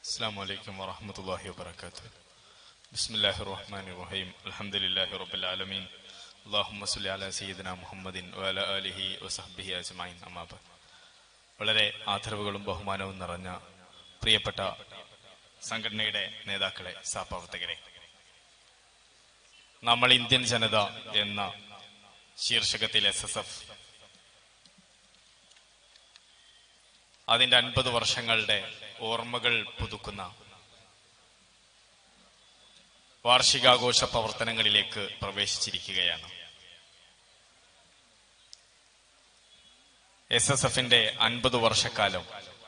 السلام عليكم ورحمة الله وبركاته بسم الله الرحمن الرحيم الحمد لله رب العالمين اللهم صل على سيدنا محمد وعلى آله وصحبه أجمعين أما بعد വളരെ ആദരവുകളും ബഹുമാനവും നിറഞ്ഞ പ്രിയപ്പെട്ട സംഘടനയുടെ നേതാക്കളെ സഹപ്രവർത്തകരെ നമ്മൾ ഇന്ത്യൻ ജനത എന്ന ശീർഷകത്തിൽ എസ് എസ് എഫ് അതിന്റെ അൻപത് വർഷങ്ങളുടെ ഓർമ്മകൾ പുതുക്കുന്ന വാർഷികാഘോഷ പ്രവർത്തനങ്ങളിലേക്ക് പ്രവേശിച്ചിരിക്കുകയാണ് എസ് എസ് എഫിന്റെ അൻപത് വർഷക്കാലം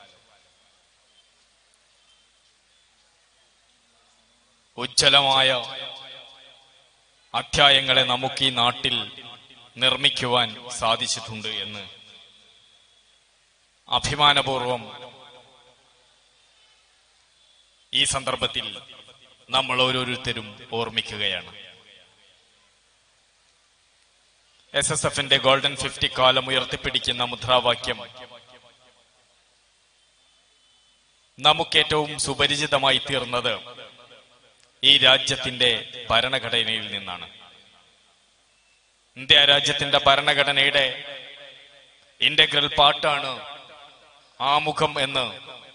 ഉജ്ജ്വലമായ അധ്യായങ്ങളെ നമുക്ക് ഈ നാട്ടിൽ നിർമ്മിക്കുവാൻ സാധിച്ചിട്ടുണ്ട് എന്ന് അഭിമാനപൂർവം ഈ സന്ദർഭത്തിൽ നമ്മൾ ഓരോരുത്തരും ഓർമ്മിക്കുകയാണ് എസ് എസ് എഫിന്റെ ഗോൾഡൻ ഫിഫ്റ്റി കാലം ഉയർത്തിപ്പിടിക്കുന്ന മുദ്രാവാക്യം നമുക്കേറ്റവും സുപരിചിതമായി തീർന്നത് ഈ രാജ്യത്തിന്റെ ഭരണഘടനയിൽ നിന്നാണ് ഇന്ത്യ രാജ്യത്തിന്റെ ഭരണഘടനയുടെ ഇന്റഗ്രൽ പാർട്ടാണ് ആമുഖം എന്ന്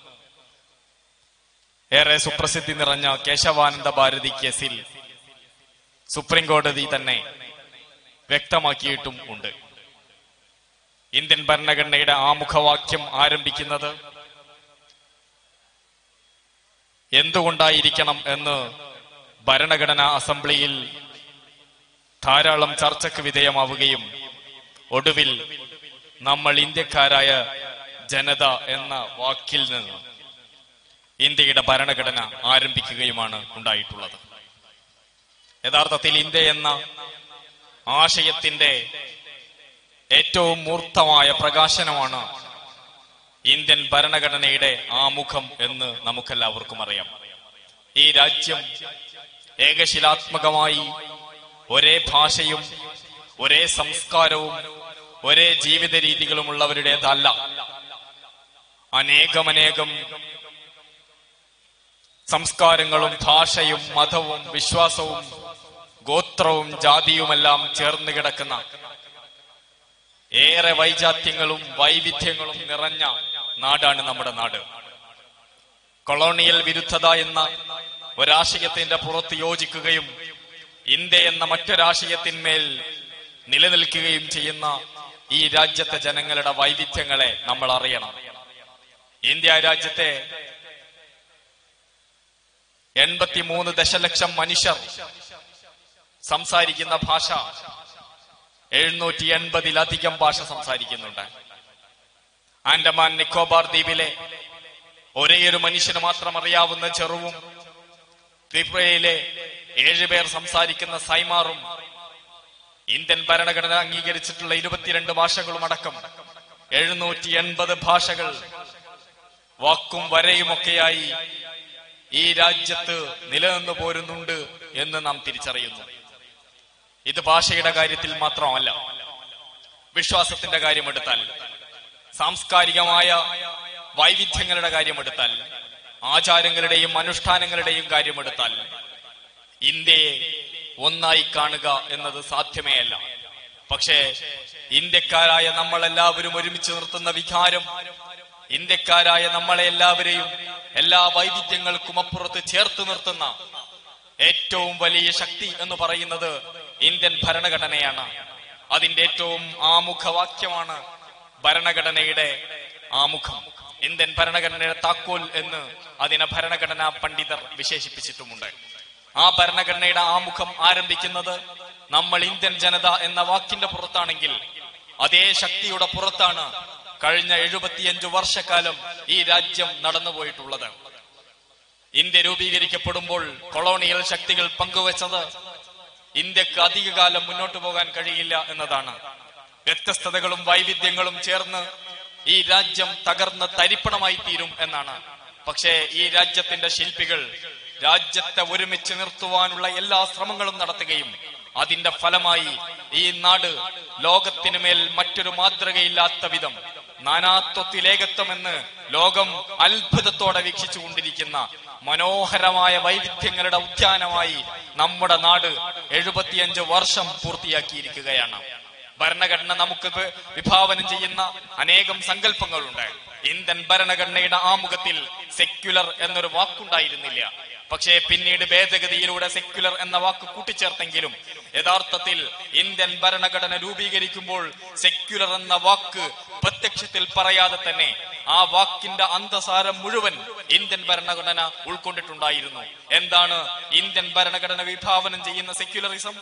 ഏറെ സുപ്രസിദ്ധി നിറഞ്ഞ കേശവാനന്ദ ഭാരതി കേസിൽ സുപ്രീം കോടതി തന്നെ വ്യക്തമാക്കിയിട്ടും ഉണ്ട് ഇന്ത്യൻ ഭരണഘടനയുടെ ആമുഖവാക്യം ആരംഭിക്കുന്നത് എന്തുകൊണ്ടായിരിക്കണം എന്ന് ഭരണഘടനാ അസംബ്ലിയിൽ ധാരാളം ചർച്ചയ്ക്ക് വിധേയമാവുകയും ഒടുവിൽ നമ്മൾ ഇന്ത്യക്കാരായ ജനത എന്ന വാക്കിൽ നിന്ന് ഇന്ത്യയുടെ ഭരണഘടന ആരംഭിക്കുകയുമാണ് ഉണ്ടായിട്ടുള്ളത് യഥാർത്ഥത്തിൽ ഇന്ത്യ എന്ന ആശയത്തിന്റെ ഏറ്റവും മൂർത്തമായ പ്രകാശനമാണ് ഇന്ത്യൻ ഭരണഘടനയുടെ ആമുഖം എന്ന് നമുക്കെല്ലാവർക്കും അറിയാം ഈ രാജ്യം ഏകശിലാത്മകമായി ഒരേ ഭാഷയും ഒരേ സംസ്കാരവും ഒരേ ജീവിത രീതികളുമുള്ളവരുടേതല്ല അനേകമനേകം സംസ്കാരങ്ങളും ഭാഷയും മതവും വിശ്വാസവും ഗോത്രവും ജാതിയുമെല്ലാം ചേർന്ന് കിടക്കുന്ന ഏറെ വൈജാത്യങ്ങളും വൈവിധ്യങ്ങളും നിറഞ്ഞ നാടാണ് നമ്മുടെ നാട് കൊളോണിയൽ വിരുദ്ധത എന്ന ഒരാശയത്തിന്റെ പുറത്ത് യോജിക്കുകയും ഇന്ത്യ എന്ന മറ്റൊരാശയത്തിന്മേൽ നിലനിൽക്കുകയും ചെയ്യുന്ന ഈ രാജ്യത്തെ ജനങ്ങളുടെ വൈവിധ്യങ്ങളെ നമ്മൾ അറിയണം ഇന്ത്യ രാജ്യത്തെ എൺപത്തിമൂന്ന് ദശലക്ഷം മനുഷ്യർ സംസാരിക്കുന്ന ഭാഷ എഴുന്നൂറ്റി എൺപതിലധികം ഭാഷ സംസാരിക്കുന്നുണ്ട് ആൻഡമാൻ നിക്കോബാർ ദ്വീപിലെ ഒരേയൊരു മനുഷ്യന് മാത്രം അറിയാവുന്ന ചെറുവും ത്രിപുരയിലെ ഏഴുപേർ സംസാരിക്കുന്ന സൈമാറും ഇന്ത്യൻ ഭരണഘടന അംഗീകരിച്ചിട്ടുള്ള ഇരുപത്തിരണ്ട് ഭാഷകളും അടക്കം എഴുന്നൂറ്റി എൺപത് ഭാഷകൾ വാക്കും വരയുമൊക്കെയായി ഈ രാജ്യത്ത് നിലനിന്നു പോരുന്നുണ്ട് എന്ന് നാം തിരിച്ചറിയുന്നു ഇത് ഭാഷയുടെ കാര്യത്തിൽ മാത്രമല്ല വിശ്വാസത്തിന്റെ കാര്യമെടുത്താൽ സാംസ്കാരികമായ വൈവിധ്യങ്ങളുടെ കാര്യമെടുത്താൽ ആചാരങ്ങളുടെയും അനുഷ്ഠാനങ്ങളുടെയും കാര്യമെടുത്താൽ ഇന്ത്യയെ ഒന്നായി കാണുക എന്നത് സാധ്യമേ അല്ല പക്ഷേ ഇന്ത്യക്കാരായ നമ്മളെല്ലാവരും ഒരുമിച്ച് നിർത്തുന്ന വികാരം ഇന്ത്യക്കാരായ നമ്മളെ എല്ലാവരെയും എല്ലാ വൈവിധ്യങ്ങൾക്കും അപ്പുറത്ത് ചേർത്ത് നിർത്തുന്ന ഏറ്റവും വലിയ ശക്തി എന്ന് പറയുന്നത് ഇന്ത്യൻ ഭരണഘടനയാണ് അതിന്റെ ഏറ്റവും ആമുഖവാക്യമാണ് ഭരണഘടനയുടെ ആമുഖം ഇന്ത്യൻ ഭരണഘടനയുടെ താക്കോൽ എന്ന് അതിനെ ഭരണഘടനാ പണ്ഡിതർ വിശേഷിപ്പിച്ചിട്ടുമുണ്ട് ആ ഭരണഘടനയുടെ ആമുഖം ആരംഭിക്കുന്നത് നമ്മൾ ഇന്ത്യൻ ജനത എന്ന വാക്കിന്റെ പുറത്താണെങ്കിൽ അതേ ശക്തിയുടെ പുറത്താണ് കഴിഞ്ഞ എഴുപത്തിയഞ്ചു വർഷക്കാലം ഈ രാജ്യം നടന്നുപോയിട്ടുള്ളത് ഇന്ത്യ രൂപീകരിക്കപ്പെടുമ്പോൾ കൊളോണിയൽ ശക്തികൾ പങ്കുവച്ചത് ഇന്ത്യക്ക് അധികകാലം മുന്നോട്ട് പോകാൻ കഴിയില്ല എന്നതാണ് വ്യത്യസ്തതകളും വൈവിധ്യങ്ങളും ചേർന്ന് ഈ രാജ്യം തകർന്ന് തരിപ്പണമായി തീരും എന്നാണ് പക്ഷേ ഈ രാജ്യത്തിന്റെ ശില്പികൾ രാജ്യത്തെ ഒരുമിച്ച് നിർത്തുവാനുള്ള എല്ലാ ശ്രമങ്ങളും നടത്തുകയും അതിന്റെ ഫലമായി ഈ നാട് ലോകത്തിനു മേൽ മറ്റൊരു മാതൃകയില്ലാത്ത വിധം നാനാത്വത്തിലേകത്വമെന്ന് ലോകം അത്ഭുതത്തോടെ വീക്ഷിച്ചുകൊണ്ടിരിക്കുന്ന മനോഹരമായ വൈവിധ്യങ്ങളുടെ ഉദ്യാനമായി നമ്മുടെ നാട് എഴുപത്തിയഞ്ച് വർഷം പൂർത്തിയാക്കിയിരിക്കുകയാണ് ഭരണഘടന നമുക്ക് വി- വിഭാവനം ചെയ്യുന്ന അനേകം സങ്കല്പങ്ങളുണ്ട് ഇന്ത്യൻ ഭരണഘടനയുടെ ആമുഖത്തിൽ സെക്യുലർ എന്നൊരു വാക്കുണ്ടായിരുന്നില്ല പക്ഷേ പിന്നീട് ഭേദഗതിയിലൂടെ സെക്യുലർ എന്ന വാക്ക് കൂട്ടിച്ചേർത്തെങ്കിലും യഥാർത്ഥത്തിൽ ഇന്ത്യൻ ഭരണഘടന രൂപീകരിക്കുമ്പോൾ സെക്യുലർ എന്ന വാക്ക് പ്രത്യക്ഷത്തിൽ പറയാതെ തന്നെ ആ വാക്കിന്റെ അന്തസാരം മുഴുവൻ ഇന്ത്യൻ ഭരണഘടന ഉൾക്കൊണ്ടിട്ടുണ്ടായിരുന്നു എന്താണ് ഇന്ത്യൻ ഭരണഘടന വിഭാവനം ചെയ്യുന്ന സെക്യുലറിസം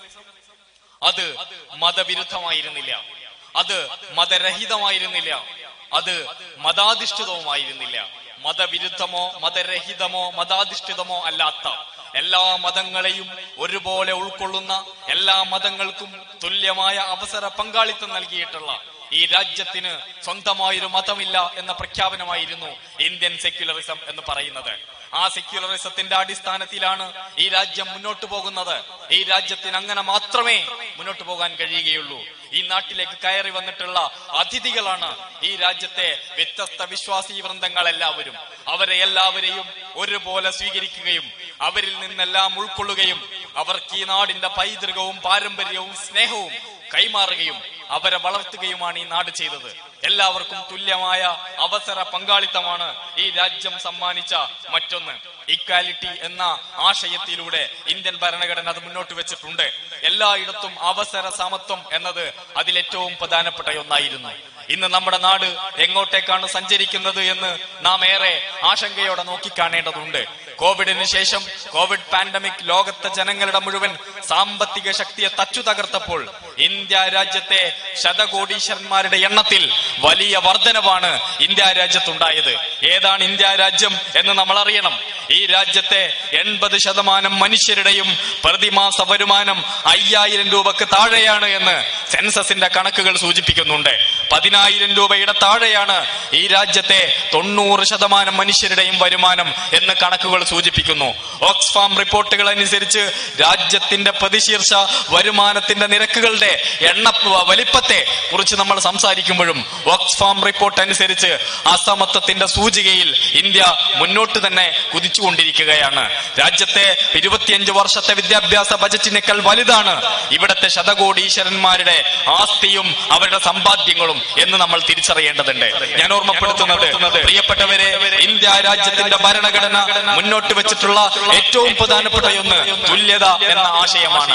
അത് മതവിരുദ്ധമായിരുന്നില്ല അത് മതരഹിതമായിരുന്നില്ല അത് മതാധിഷ്ഠിതവുമായിരുന്നില്ല മതവിരുദ്ധമോ മതരഹിതമോ മതാധിഷ്ഠിതമോ അല്ലാത്ത എല്ലാ മതങ്ങളെയും ഒരുപോലെ ഉൾക്കൊള്ളുന്ന എല്ലാ മതങ്ങൾക്കും തുല്യമായ അവസര പങ്കാളിത്തം നൽകിയിട്ടുള്ള ഈ രാജ്യത്തിന് സ്വന്തമായൊരു മതമില്ല എന്ന പ്രഖ്യാപനമായിരുന്നു ഇന്ത്യൻ സെക്യുലറിസം എന്ന് പറയുന്നത് ആ സെക്യുലറിസത്തിന്റെ അടിസ്ഥാനത്തിലാണ് ഈ രാജ്യം മുന്നോട്ട് പോകുന്നത് ഈ രാജ്യത്തിന് അങ്ങനെ മാത്രമേ മുന്നോട്ട് പോകാൻ കഴിയുകയുള്ളൂ ഈ നാട്ടിലേക്ക് കയറി വന്നിട്ടുള്ള അതിഥികളാണ് ഈ രാജ്യത്തെ വ്യത്യസ്ത വിശ്വാസി വൃന്ദങ്ങൾ എല്ലാവരും അവരെ എല്ലാവരെയും ഒരുപോലെ സ്വീകരിക്കുകയും അവരിൽ നിന്നെല്ലാം ഉൾക്കൊള്ളുകയും അവർക്ക് ഈ നാടിന്റെ പൈതൃകവും പാരമ്പര്യവും സ്നേഹവും കൈമാറുകയും അവരെ വളർത്തുകയുമാണ് ഈ നാട് ചെയ്തത് എല്ലാവർക്കും തുല്യമായ അവസര പങ്കാളിത്തമാണ് ഈ രാജ്യം സമ്മാനിച്ച മറ്റൊന്ന് ഇക്വാലിറ്റി എന്ന ആശയത്തിലൂടെ ഇന്ത്യൻ ഭരണഘടന അത് മുന്നോട്ട് വെച്ചിട്ടുണ്ട് എല്ലായിടത്തും അവസര സമത്വം എന്നത് അതിലേറ്റവും പ്രധാനപ്പെട്ട ഒന്നായിരുന്നു ഇന്ന് നമ്മുടെ നാട് എങ്ങോട്ടേക്കാണ് സഞ്ചരിക്കുന്നത് എന്ന് നാം ഏറെ ആശങ്കയോടെ നോക്കിക്കാണേണ്ടതുണ്ട് കോവിഡിന് ശേഷം കോവിഡ് പാൻഡമിക് ലോകത്തെ ജനങ്ങളുടെ മുഴുവൻ സാമ്പത്തിക ശക്തിയെ തച്ചു തകർത്തപ്പോൾ ഇന്ത്യ രാജ്യത്തെ ശതകോടീശ്വരന്മാരുടെ എണ്ണത്തിൽ വലിയ വർധനവാണ് ഇന്ത്യ രാജ്യത്തുണ്ടായത് ഏതാണ് ഇന്ത്യ രാജ്യം എന്ന് നമ്മൾ അറിയണം ഈ രാജ്യത്തെ എൺപത് ശതമാനം മനുഷ്യരുടെയും പ്രതിമാസ വരുമാനം അയ്യായിരം രൂപക്ക് താഴെയാണ് എന്ന് സെൻസസിന്റെ കണക്കുകൾ സൂചിപ്പിക്കുന്നുണ്ട് പതിനായിരം രൂപയുടെ താഴെയാണ് ഈ രാജ്യത്തെ തൊണ്ണൂറ് ശതമാനം മനുഷ്യരുടെയും വരുമാനം എന്ന് കണക്കുകൾ സൂചിപ്പിക്കുന്നു ഓക്സ്ഫാം റിപ്പോർട്ടുകൾ അനുസരിച്ച് രാജ്യത്തിന്റെ പ്രതിശീർഷ വരുമാനത്തിന്റെ നിരക്കുകളുടെ എണ്ണ വലിപ്പത്തെ കുറിച്ച് നമ്മൾ സംസാരിക്കുമ്പോഴും ഓക്സ്ഫാം റിപ്പോർട്ട് അനുസരിച്ച് അസമത്വത്തിന്റെ സൂചികയിൽ ഇന്ത്യ മുന്നോട്ട് തന്നെ കുതിച്ചുകൊണ്ടിരിക്കുകയാണ് രാജ്യത്തെ ഇരുപത്തിയഞ്ച് വർഷത്തെ വിദ്യാഭ്യാസ ബജറ്റിനേക്കാൾ വലുതാണ് ഇവിടത്തെ ശതകോടീശ്വരന്മാരുടെ ആസ്തിയും അവരുടെ സമ്പാദ്യങ്ങളും എന്ന് നമ്മൾ തിരിച്ചറിയേണ്ടതുണ്ട് ഞാൻ ഓർമ്മപ്പെടുത്തുന്നത് പ്രിയപ്പെട്ടവരെ ഇന്ത്യ രാജ്യത്തിന്റെ ഭരണഘടന മുന്നോട്ട് വെച്ചിട്ടുള്ള ഏറ്റവും പ്രധാനപ്പെട്ട ഒന്ന് തുല്യത എന്ന ആശയമാണ്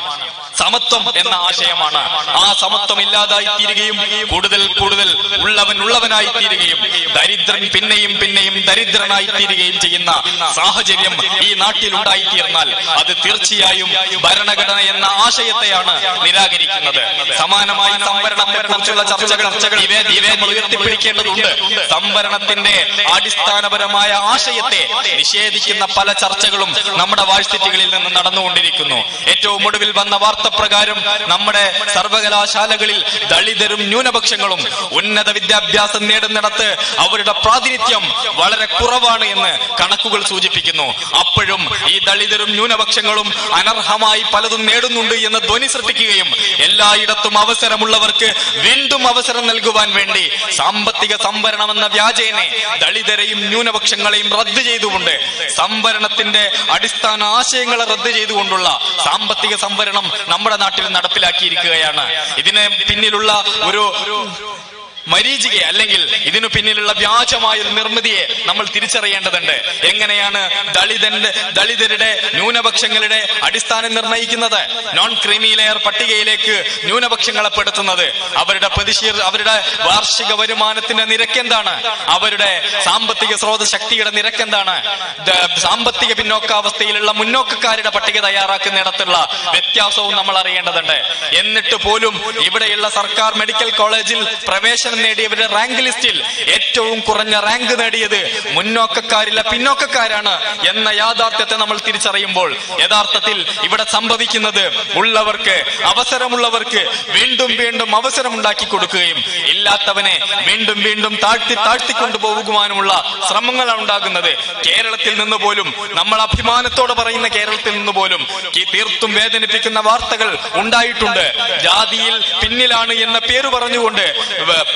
സമത്വം എന്ന ആശയമാണ് ആ സമത്വം ഇല്ലാതായി തീരുകയും കൂടുതൽ കൂടുതൽ ഉള്ളവൻ ഉള്ളവനായി തീരുകയും ദരിദ്രൻ പിന്നെയും പിന്നെയും ദരിദ്രനായി തീരുകയും ചെയ്യുന്ന സാഹചര്യം ഈ നാട്ടിൽ ഉണ്ടായിത്തീർന്നാൽ അത് തീർച്ചയായും ഭരണഘടന എന്ന ആശയത്തെയാണ് നിരാകരിക്കുന്നത് സമാനമായി സംവരണത്തെ കുറിച്ചുള്ള ചർച്ചകൾ ഇവേ ഇവേ ഉയർത്തിപ്പിടിക്കേണ്ടതുണ്ട് സംവരണത്തിന്റെ അടിസ്ഥാനപരമായ ആശയത്തെ നിഷേധിക്കുന്ന പല ചർച്ചകളും നമ്മുടെ വാഴ്ത്തിറ്റുകളിൽ നിന്ന് നടന്നുകൊണ്ടിരിക്കുന്നു ഏറ്റവും ഒടുവിൽ വന്ന വാർത്ത പ്രകാരം നമ്മുടെ സർവകലാശാലകളിൽ ദളിതരും ന്യൂനപക്ഷങ്ങളും ഉന്നത വിദ്യാഭ്യാസം നേടുന്നിടത്ത് അവരുടെ പ്രാതിനിധ്യം വളരെ കുറവാണ് എന്ന് കണക്കുകൾ സൂചിപ്പിക്കുന്നു അപ്പോഴും ഈ ദളിതരും ന്യൂനപക്ഷങ്ങളും അനർഹമായി പലതും നേടുന്നുണ്ട് എന്ന് ധ്വനി സൃഷ്ടിക്കുകയും എല്ലായിടത്തും അവസരമുള്ളവർക്ക് വീണ്ടും അവസരം നൽകുവാൻ വേണ്ടി സാമ്പത്തിക സംവരണം എന്ന വ്യാജേനെ ദളിതരെയും ന്യൂനപക്ഷങ്ങളെയും റദ്ദ് ചെയ്തുകൊണ്ട് സംവരണത്തിന്റെ അടിസ്ഥാന ആശയങ്ങളെ റദ്ദ് ചെയ്തുകൊണ്ടുള്ള സാമ്പത്തിക സംവരണം നമ്മുടെ നാട്ടിൽ നടപ്പിലാക്കിയിരിക്കുകയാണ് ഇതിന് പിന്നിലുള്ള ഒരു മരീചിക അല്ലെങ്കിൽ ഇതിനു പിന്നിലുള്ള വ്യാജമായ ഒരു നിർമ്മിതിയെ നമ്മൾ തിരിച്ചറിയേണ്ടതുണ്ട് എങ്ങനെയാണ് ദളിതന്റെ ദളിതരുടെ ന്യൂനപക്ഷങ്ങളുടെ അടിസ്ഥാനം നിർണ്ണയിക്കുന്നത് നോൺ ക്രീമി ലെയർ പട്ടികയിലേക്ക് ന്യൂനപക്ഷങ്ങളെ പെടുത്തുന്നത് അവരുടെ പ്രതിശീർ അവരുടെ വാർഷിക വരുമാനത്തിന്റെ നിരക്ക് എന്താണ് അവരുടെ സാമ്പത്തിക സ്രോത ശക്തിയുടെ നിരക്ക് എന്താണ് ദ- സാമ്പത്തിക പിന്നോക്കാവസ്ഥയിലുള്ള മുന്നോക്കക്കാരുടെ പട്ടിക തയ്യാറാക്കുന്നിടത്തുള്ള വ്യത്യാസവും നമ്മൾ അറിയേണ്ടതുണ്ട് എന്നിട്ട് പോലും ഇവിടെയുള്ള സർക്കാർ മെഡിക്കൽ കോളേജിൽ പ്രവേശനം നേടിയവരുടെ റാങ്ക് ലിസ്റ്റിൽ ഏറ്റവും കുറഞ്ഞ റാങ്ക് നേടിയത് മുന്നോക്കക്കാരിലെ പിന്നോക്കക്കാരാണ് എന്ന യാഥാർത്ഥ്യത്തെ നമ്മൾ തിരിച്ചറിയുമ്പോൾ യഥാർത്ഥത്തിൽ ഇവിടെ സംഭവിക്കുന്നത് ഉള്ളവർക്ക് അവസരമുള്ളവർക്ക് വീണ്ടും വീണ്ടും അവസരം ഉണ്ടാക്കി കൊടുക്കുകയും ഇല്ലാത്തവനെ വീണ്ടും വീണ്ടും താഴ്ത്തി താഴ്ത്തിക്കൊണ്ടു പോകുവാനുമുള്ള ശ്രമങ്ങളാണ് ഉണ്ടാകുന്നത് കേരളത്തിൽ നിന്ന് പോലും നമ്മൾ അഭിമാനത്തോടെ പറയുന്ന കേരളത്തിൽ നിന്ന് പോലും ഈ തീർത്തും വേദനിപ്പിക്കുന്ന വാർത്തകൾ ഉണ്ടായിട്ടുണ്ട് ജാതിയിൽ പിന്നിലാണ് എന്ന പേര് പറഞ്ഞുകൊണ്ട് വ-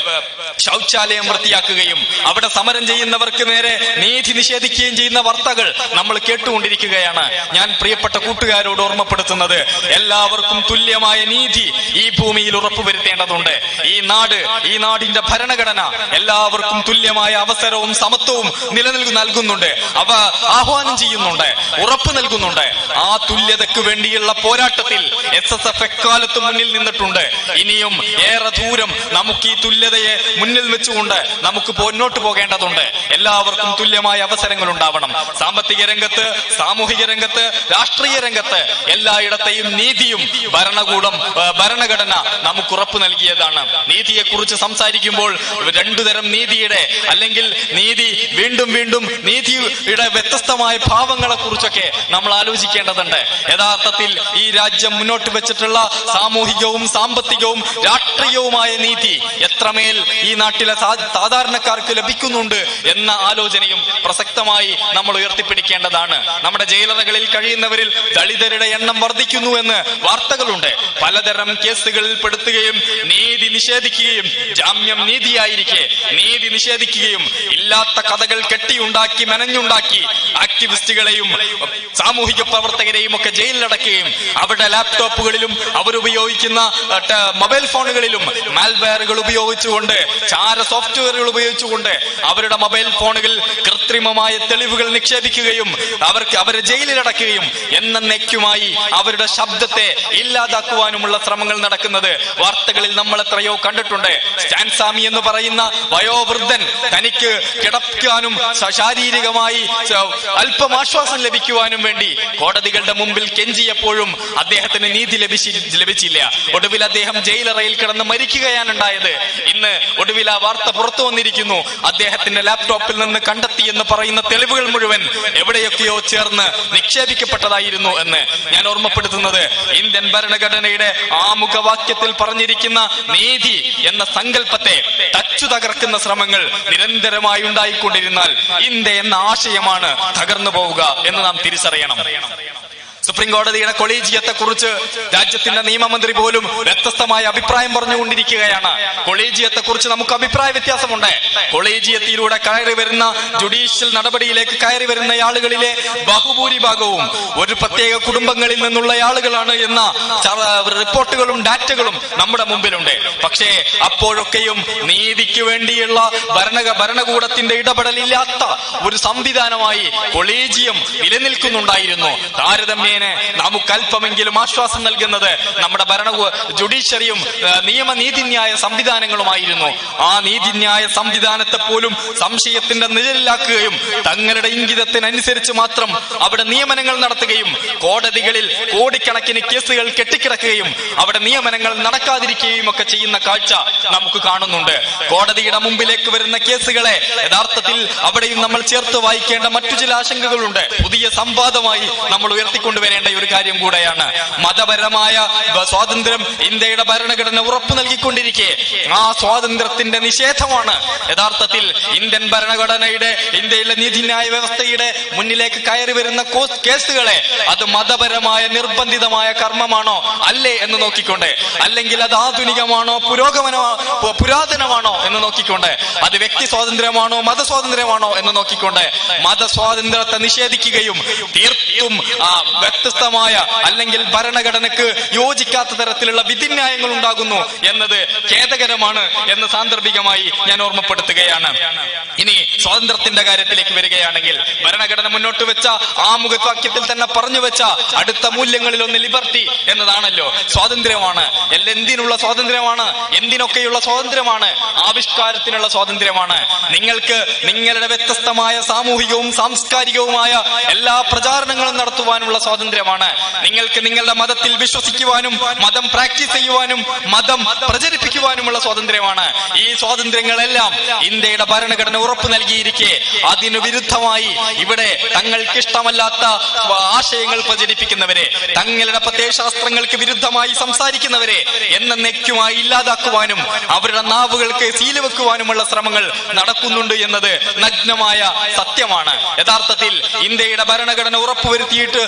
ശൗചാലയം വൃത്തിയാക്കുകയും അവിടെ സമരം ചെയ്യുന്നവർക്ക് നേരെ നീതി നിഷേധിക്കുകയും ചെയ്യുന്ന വാർത്തകൾ നമ്മൾ കേട്ടുകൊണ്ടിരിക്കുകയാണ് ഞാൻ പ്രിയപ്പെട്ട കൂട്ടുകാരോട് ഓർമ്മപ്പെടുത്തുന്നത് എല്ലാവർക്കും തുല്യമായ നീതി ഈ ഭൂമിയിൽ ഉറപ്പുവരുത്തേണ്ടതുണ്ട് ഈ നാട് ഈ നാടിന്റെ ഭരണഘടന എല്ലാവർക്കും തുല്യമായ അവസരവും സമത്വവും നിലനിൽക്കു നൽകുന്നുണ്ട് അവ ആഹ്വാനം ചെയ്യുന്നുണ്ട് ഉറപ്പ് നൽകുന്നുണ്ട് ആ തുല്യതയ്ക്ക് വേണ്ടിയുള്ള പോരാട്ടത്തിൽ എസ് എസ് എഫ് എക്കാലത്ത് മുന്നിൽ നിന്നിട്ടുണ്ട് ഇനിയും ഏറെ ദൂരം നമുക്ക് ഈ തുല്യതയെ മുന്നിൽ വെച്ചുകൊണ്ട് നമുക്ക് മുന്നോട്ട് പോകേണ്ടതുണ്ട് എല്ലാവർക്കും തുല്യമായ അവസരങ്ങൾ ഉണ്ടാവണം സാമ്പത്തിക രംഗത്ത് സാമൂഹിക രംഗത്ത് രാഷ്ട്രീയ രംഗത്ത് എല്ലായിടത്തെയും നീതിയും ഭരണകൂടം ആ, ഭരണഘടന നമുക്ക് ഉറപ്പ് നൽകിയതാണ് നീതിയെ കുറിച്ച് സംസാരിക്കുമ്പോൾ രണ്ടു തരം നീതിയുടെ അല്ലെങ്കിൽ നീതി വീണ്ടും വീണ്ടും നീതിയുടെ വ്യത്യസ്തമായ ഭാവങ്ങളെ കുറിച്ചൊക്കെ നമ്മൾ ആലോചിക്കേണ്ടതുണ്ട് യഥാർത്ഥത്തിൽ ഈ രാജ്യം മുന്നോട്ട് വെച്ചിട്ടുള്ള സാമൂഹികവും സാമ്പത്തികവും രാഷ്ട്രീയവുമായ നീതി എത്രമേൽ ഈ നാട്ടിലെ സാ- സാധാരണക്കാർക്ക് ലഭിക്കുന്നുണ്ട് എന്ന ആലോചനയും പ്രസക്തമായി നമ്മൾ ഉയർത്തിപ്പിടിക്കേണ്ടതാണ് നമ്മുടെ ജയിലറകളിൽ കഴിയുന്നവരിൽ ദളിതരുടെ എണ്ണം വർദ്ധിക്കുന്നു എന്ന് വാർത്തകളുണ്ട് പലതരം കേസുകളിൽ പെടുത്തുകയും നീതി നിഷേധിക്കുകയും ജാമ്യം നീതിയായിരിക്കെ നീതി നിഷേധിക്കുകയും ഇല്ലാത്ത കഥകൾ കെട്ടിയുണ്ടാക്കി മെനഞ്ഞുണ്ടാക്കി ആക്ടിവിസ്റ്റുകളെയും സാമൂഹിക പ്രവർത്തകരെയും ഒക്കെ ജയിലിലടക്കുകയും അവരുടെ ലാപ്ടോപ്പുകളിലും അവരുപയോഗിക്കുന്ന അഹ്, ട- മൊബൈൽ ഫോണുകളിലും മാൽവെയറുകൾ ഉപയോഗിച്ചുകൊണ്ട് ചാര സോഫ്റ്റ്വെയറുകൾ ഉപയോഗിച്ചുകൊണ്ട് അവരുടെ മൊബൈൽ ഫോണുകളിൽ കൃത്രിമമായ തെളിവുകൾ നിക്ഷേപിക്കുകയും അവർക്ക് അവരെ ജയിലിലടക്കുകയും എന്നേക്കുമായി അവരുടെ ശബ്ദത്തെ ഇല്ലാതാക്കുവാനുമുള്ള ശ്രമങ്ങൾ നടക്കുന്നത് വാർത്തകളിൽ നമ്മൾ എത്രയോ കണ്ടിട്ടുണ്ട് സ്റ്റാൻസാമി എന്ന് പറയുന്ന വയോവൃദ്ധൻ തനിക്ക് കിടക്കാനും ശ- ശാരീരികമായി സ- അല്പം ആശ്വാസം ലഭിക്കുവാനും വേണ്ടി കോടതികളുടെ മുമ്പിൽ കെഞ്ചിയപ്പോഴും അദ്ദേഹത്തിന് നീതി ലഭിച്ചി ലഭിച്ചില്ല ഒടുവിൽ അദ്ദേഹം ജയിലറയിൽ കിടന്ന് മരിക്കുകയാണ് ഉണ്ടായത് ഇന്ന് ഒടുവിൽ ആ വാർത്ത പുറത്തു വന്നിരിക്കുന്നു അദ്ദേഹത്തിന്റെ ലാപ്ടോപ്പിൽ നിന്ന് കണ്ടെത്തി എന്ന് പറയുന്ന തെളിവുകൾ മുഴുവൻ എവിടെയൊക്കെയോ ചേർന്ന് നിക്ഷേപിക്കപ്പെട്ടതായിരുന്നു എന്ന് ഞാൻ ഓർമ്മപ്പെടുത്തുന്നത് ഇന്ത്യൻ ഭരണഘടനയുടെ ആമുഖവാക്യത്തിൽ പറഞ്ഞിരിക്കുന്ന നീതി എന്ന സങ്കല്പത്തെ തച്ചു തകർക്കുന്ന ശ്രമങ്ങൾ നിരന്തരമായി ഉണ്ടായിക്കൊണ്ടിരുന്നാൽ ഇന്ത്യ എന്ന ആശയമാണ് തകർന്നു പോവുക എന്ന് നാം തിരിച്ചറിയണം സുപ്രീം കോടതിയുടെ കൊളീജിയത്തെ കുറിച്ച് രാജ്യത്തിന്റെ നിയമമന്ത്രി പോലും വ്യത്യസ്തമായ അഭിപ്രായം പറഞ്ഞുകൊണ്ടിരിക്കുകയാണ് കൊളീജിയത്തെ കുറിച്ച് നമുക്ക് അഭിപ്രായ വ്യത്യാസമുണ്ട് കൊളീജിയത്തിലൂടെ കയറി വരുന്ന ജുഡീഷ്യൽ നടപടിയിലേക്ക് കയറി വരുന്ന ആളുകളിലെ ബഹുഭൂരിഭാഗവും ഒരു പ്രത്യേക കുടുംബങ്ങളിൽ നിന്നുള്ള ആളുകളാണ് എന്ന ച- റിപ്പോർട്ടുകളും ഡാറ്റകളും നമ്മുടെ മുമ്പിലുണ്ട് പക്ഷേ അപ്പോഴൊക്കെയും നീതിക്ക് വേണ്ടിയുള്ള ഭരണ ഭരണകൂടത്തിന്റെ ഇടപെടലില്ലാത്ത ഒരു സംവിധാനമായി കൊളീജിയം നിലനിൽക്കുന്നുണ്ടായിരുന്നു താരതമ്യേന നമുക്ക് അല്പമെങ്കിലും ആശ്വാസം നൽകുന്നത് നമ്മുടെ ഭരണ ജുഡീഷ്യറിയും ആ, നിയമ നീതിന്യായ സംവിധാനങ്ങളുമായിരുന്നു ആ നീതിന്യായ സംവിധാനത്തെ പോലും സംശയത്തിന്റെ നിഴലിലാക്കുകയും തങ്ങളുടെ ഇംഗിതത്തിനനുസരിച്ച് മാത്രം അവിടെ നിയമനങ്ങൾ നടത്തുകയും കോടതികളിൽ കോടിക്കണക്കിന് കേസുകൾ കെട്ടിക്കിടക്കുകയും അവിടെ നിയമനങ്ങൾ നടക്കാതിരിക്കുകയും ഒക്കെ ചെയ്യുന്ന കാഴ്ച നമുക്ക് കാണുന്നുണ്ട് കോടതിയുടെ മുമ്പിലേക്ക് വരുന്ന കേസുകളെ യഥാർത്ഥത്തിൽ അവിടെയും നമ്മൾ ചേർത്ത് വായിക്കേണ്ട മറ്റു ചില ആശങ്കകളുണ്ട് പുതിയ സംവാദമായി നമ്മൾ ഉയർത്തിക്കൊണ്ടുവരേണ്ട ഒരു കാര്യം കൂടെയാണ് മതപരമായ വ- സ്വാതന്ത്ര്യം ഇന്ത്യയുടെ ഭരണഘടന ഉറപ്പു നൽകിക്കൊണ്ടിരിക്കെ ആ സ്വാതന്ത്ര്യത്തിന്റെ നിഷേധമാണ് യഥാർത്ഥത്തിൽ ഇന്ത്യൻ ഭരണഘടനയുടെ ഇന്ത്യയിലെ നീതിന്യായ വ്യവസ്ഥയുടെ മുന്നിലേക്ക് കയറി വരുന്ന കോ- കേസുകളെ അത് മതപരമായ നിർബന്ധിതമായ കർമ്മമാണോ അല്ലേ എന്ന് നോക്കിക്കൊണ്ട് അല്ലെങ്കിൽ അത് ആധുനികമാണോ പുരോഗമനോ പു- പുരാതനമാണോ എന്ന് നോക്കിക്കൊണ്ട് അത് വ്യക്തി സ്വാതന്ത്ര്യമാണോ മതസ്വാതന്ത്ര്യമാണോ എന്ന് നോക്കിക്കൊണ്ട് മതസ്വാതന്ത്ര്യത്തെ നിഷേധിക്കുകയും തീർത്തും ആ, വ്യത്യസ്തമായ അല്ലെങ്കിൽ ഭരണഘടനക്ക് യോജിക്കാത്ത തരത്തിലുള്ള വിധിന്യായങ്ങൾ ഉണ്ടാകുന്നു എന്നത് ഖേദകരമാണ് എന്ന് സാന്ദർഭികമായി ഞാൻ ഓർമ്മപ്പെടുത്തുകയാണ് ഇനി സ്വാതന്ത്ര്യത്തിന്റെ കാര്യത്തിലേക്ക് വരികയാണെങ്കിൽ ഭരണഘടന മുന്നോട്ട് വെച്ച ആമുഖവാക്യത്തിൽ തന്നെ പറഞ്ഞു വെച്ച അടുത്ത മൂല്യങ്ങളിൽ ഒന്ന് ലിബർട്ടി എന്നതാണല്ലോ സ്വാതന്ത്ര്യമാണ് എല്ലാം എന്തിനുള്ള സ്വാതന്ത്ര്യമാണ് എന്തിനൊക്കെയുള്ള സ്വാതന്ത്ര്യമാണ് ആവിഷ്കാരത്തിനുള്ള സ്വാതന്ത്ര്യമാണ് നിങ്ങൾക്ക് നിങ്ങളുടെ വ്യത്യസ്തമായ സാമൂഹികവും സാംസ്കാരികവുമായ എല്ലാ പ്രചാരണങ്ങളും നടത്തുവാനുള്ള സ്വാതന്ത്ര്യമാണ് നിങ്ങൾക്ക് നിങ്ങളുടെ മതത്തിൽ വിശ്വസിക്കുവാനും മതം പ്രാക്ടീസ് ചെയ്യുവാനും മതം പ്രചരിപ്പിക്കുവാനുമുള്ള സ്വാതന്ത്ര്യമാണ് ഈ സ്വാതന്ത്ര്യങ്ങളെല്ലാം ഇന്ത്യയുടെ ഭരണഘടന ഉറപ്പു നൽകിയിരിക്കെ അതിനു വിരുദ്ധമായി ഇവിടെ തങ്ങൾക്ക് ഇഷ്ടമല്ലാത്ത ആശയങ്ങൾ പ്രചരിപ്പിക്കുന്നവരെ തങ്ങളുടെ പ്രത്യയശാസ്ത്രങ്ങൾക്ക് വിരുദ്ധമായി സംസാരിക്കുന്നവരെ എന്നേക്കുമായി ഇല്ലാതാക്കുവാനും അവരുടെ നാവുകൾക്ക് സീല് വെക്കുവാനുമുള്ള ശ്രമങ്ങൾ നടക്കുന്നുണ്ട് എന്നത് നഗ്നമായ സത്യമാണ് യഥാർത്ഥത്തിൽ ഇന്ത്യയുടെ ഭരണഘടന ഉറപ്പുവരുത്തിയിട്ട് നമുക്ക്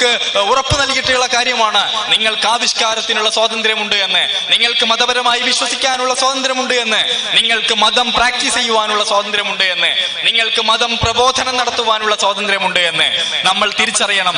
നമുക്ക് ഉറപ്പ് നൽകിയിട്ടുള്ള കാര്യമാണ് നിങ്ങൾക്ക് ആവിഷ്കാരത്തിനുള്ള സ്വാതന്ത്ര്യമുണ്ട് എന്ന് നിങ്ങൾക്ക് മതപരമായി വിശ്വസിക്കാനുള്ള സ്വാതന്ത്ര്യമുണ്ട് എന്ന് നിങ്ങൾക്ക് മതം പ്രാക്ടീസ് ചെയ്യുവാനുള്ള സ്വാതന്ത്ര്യമുണ്ട് എന്ന് നിങ്ങൾക്ക് മതം പ്രബോധനം നടത്തുവാനുള്ള സ്വാതന്ത്ര്യമുണ്ട് എന്ന് നമ്മൾ തിരിച്ചറിയണം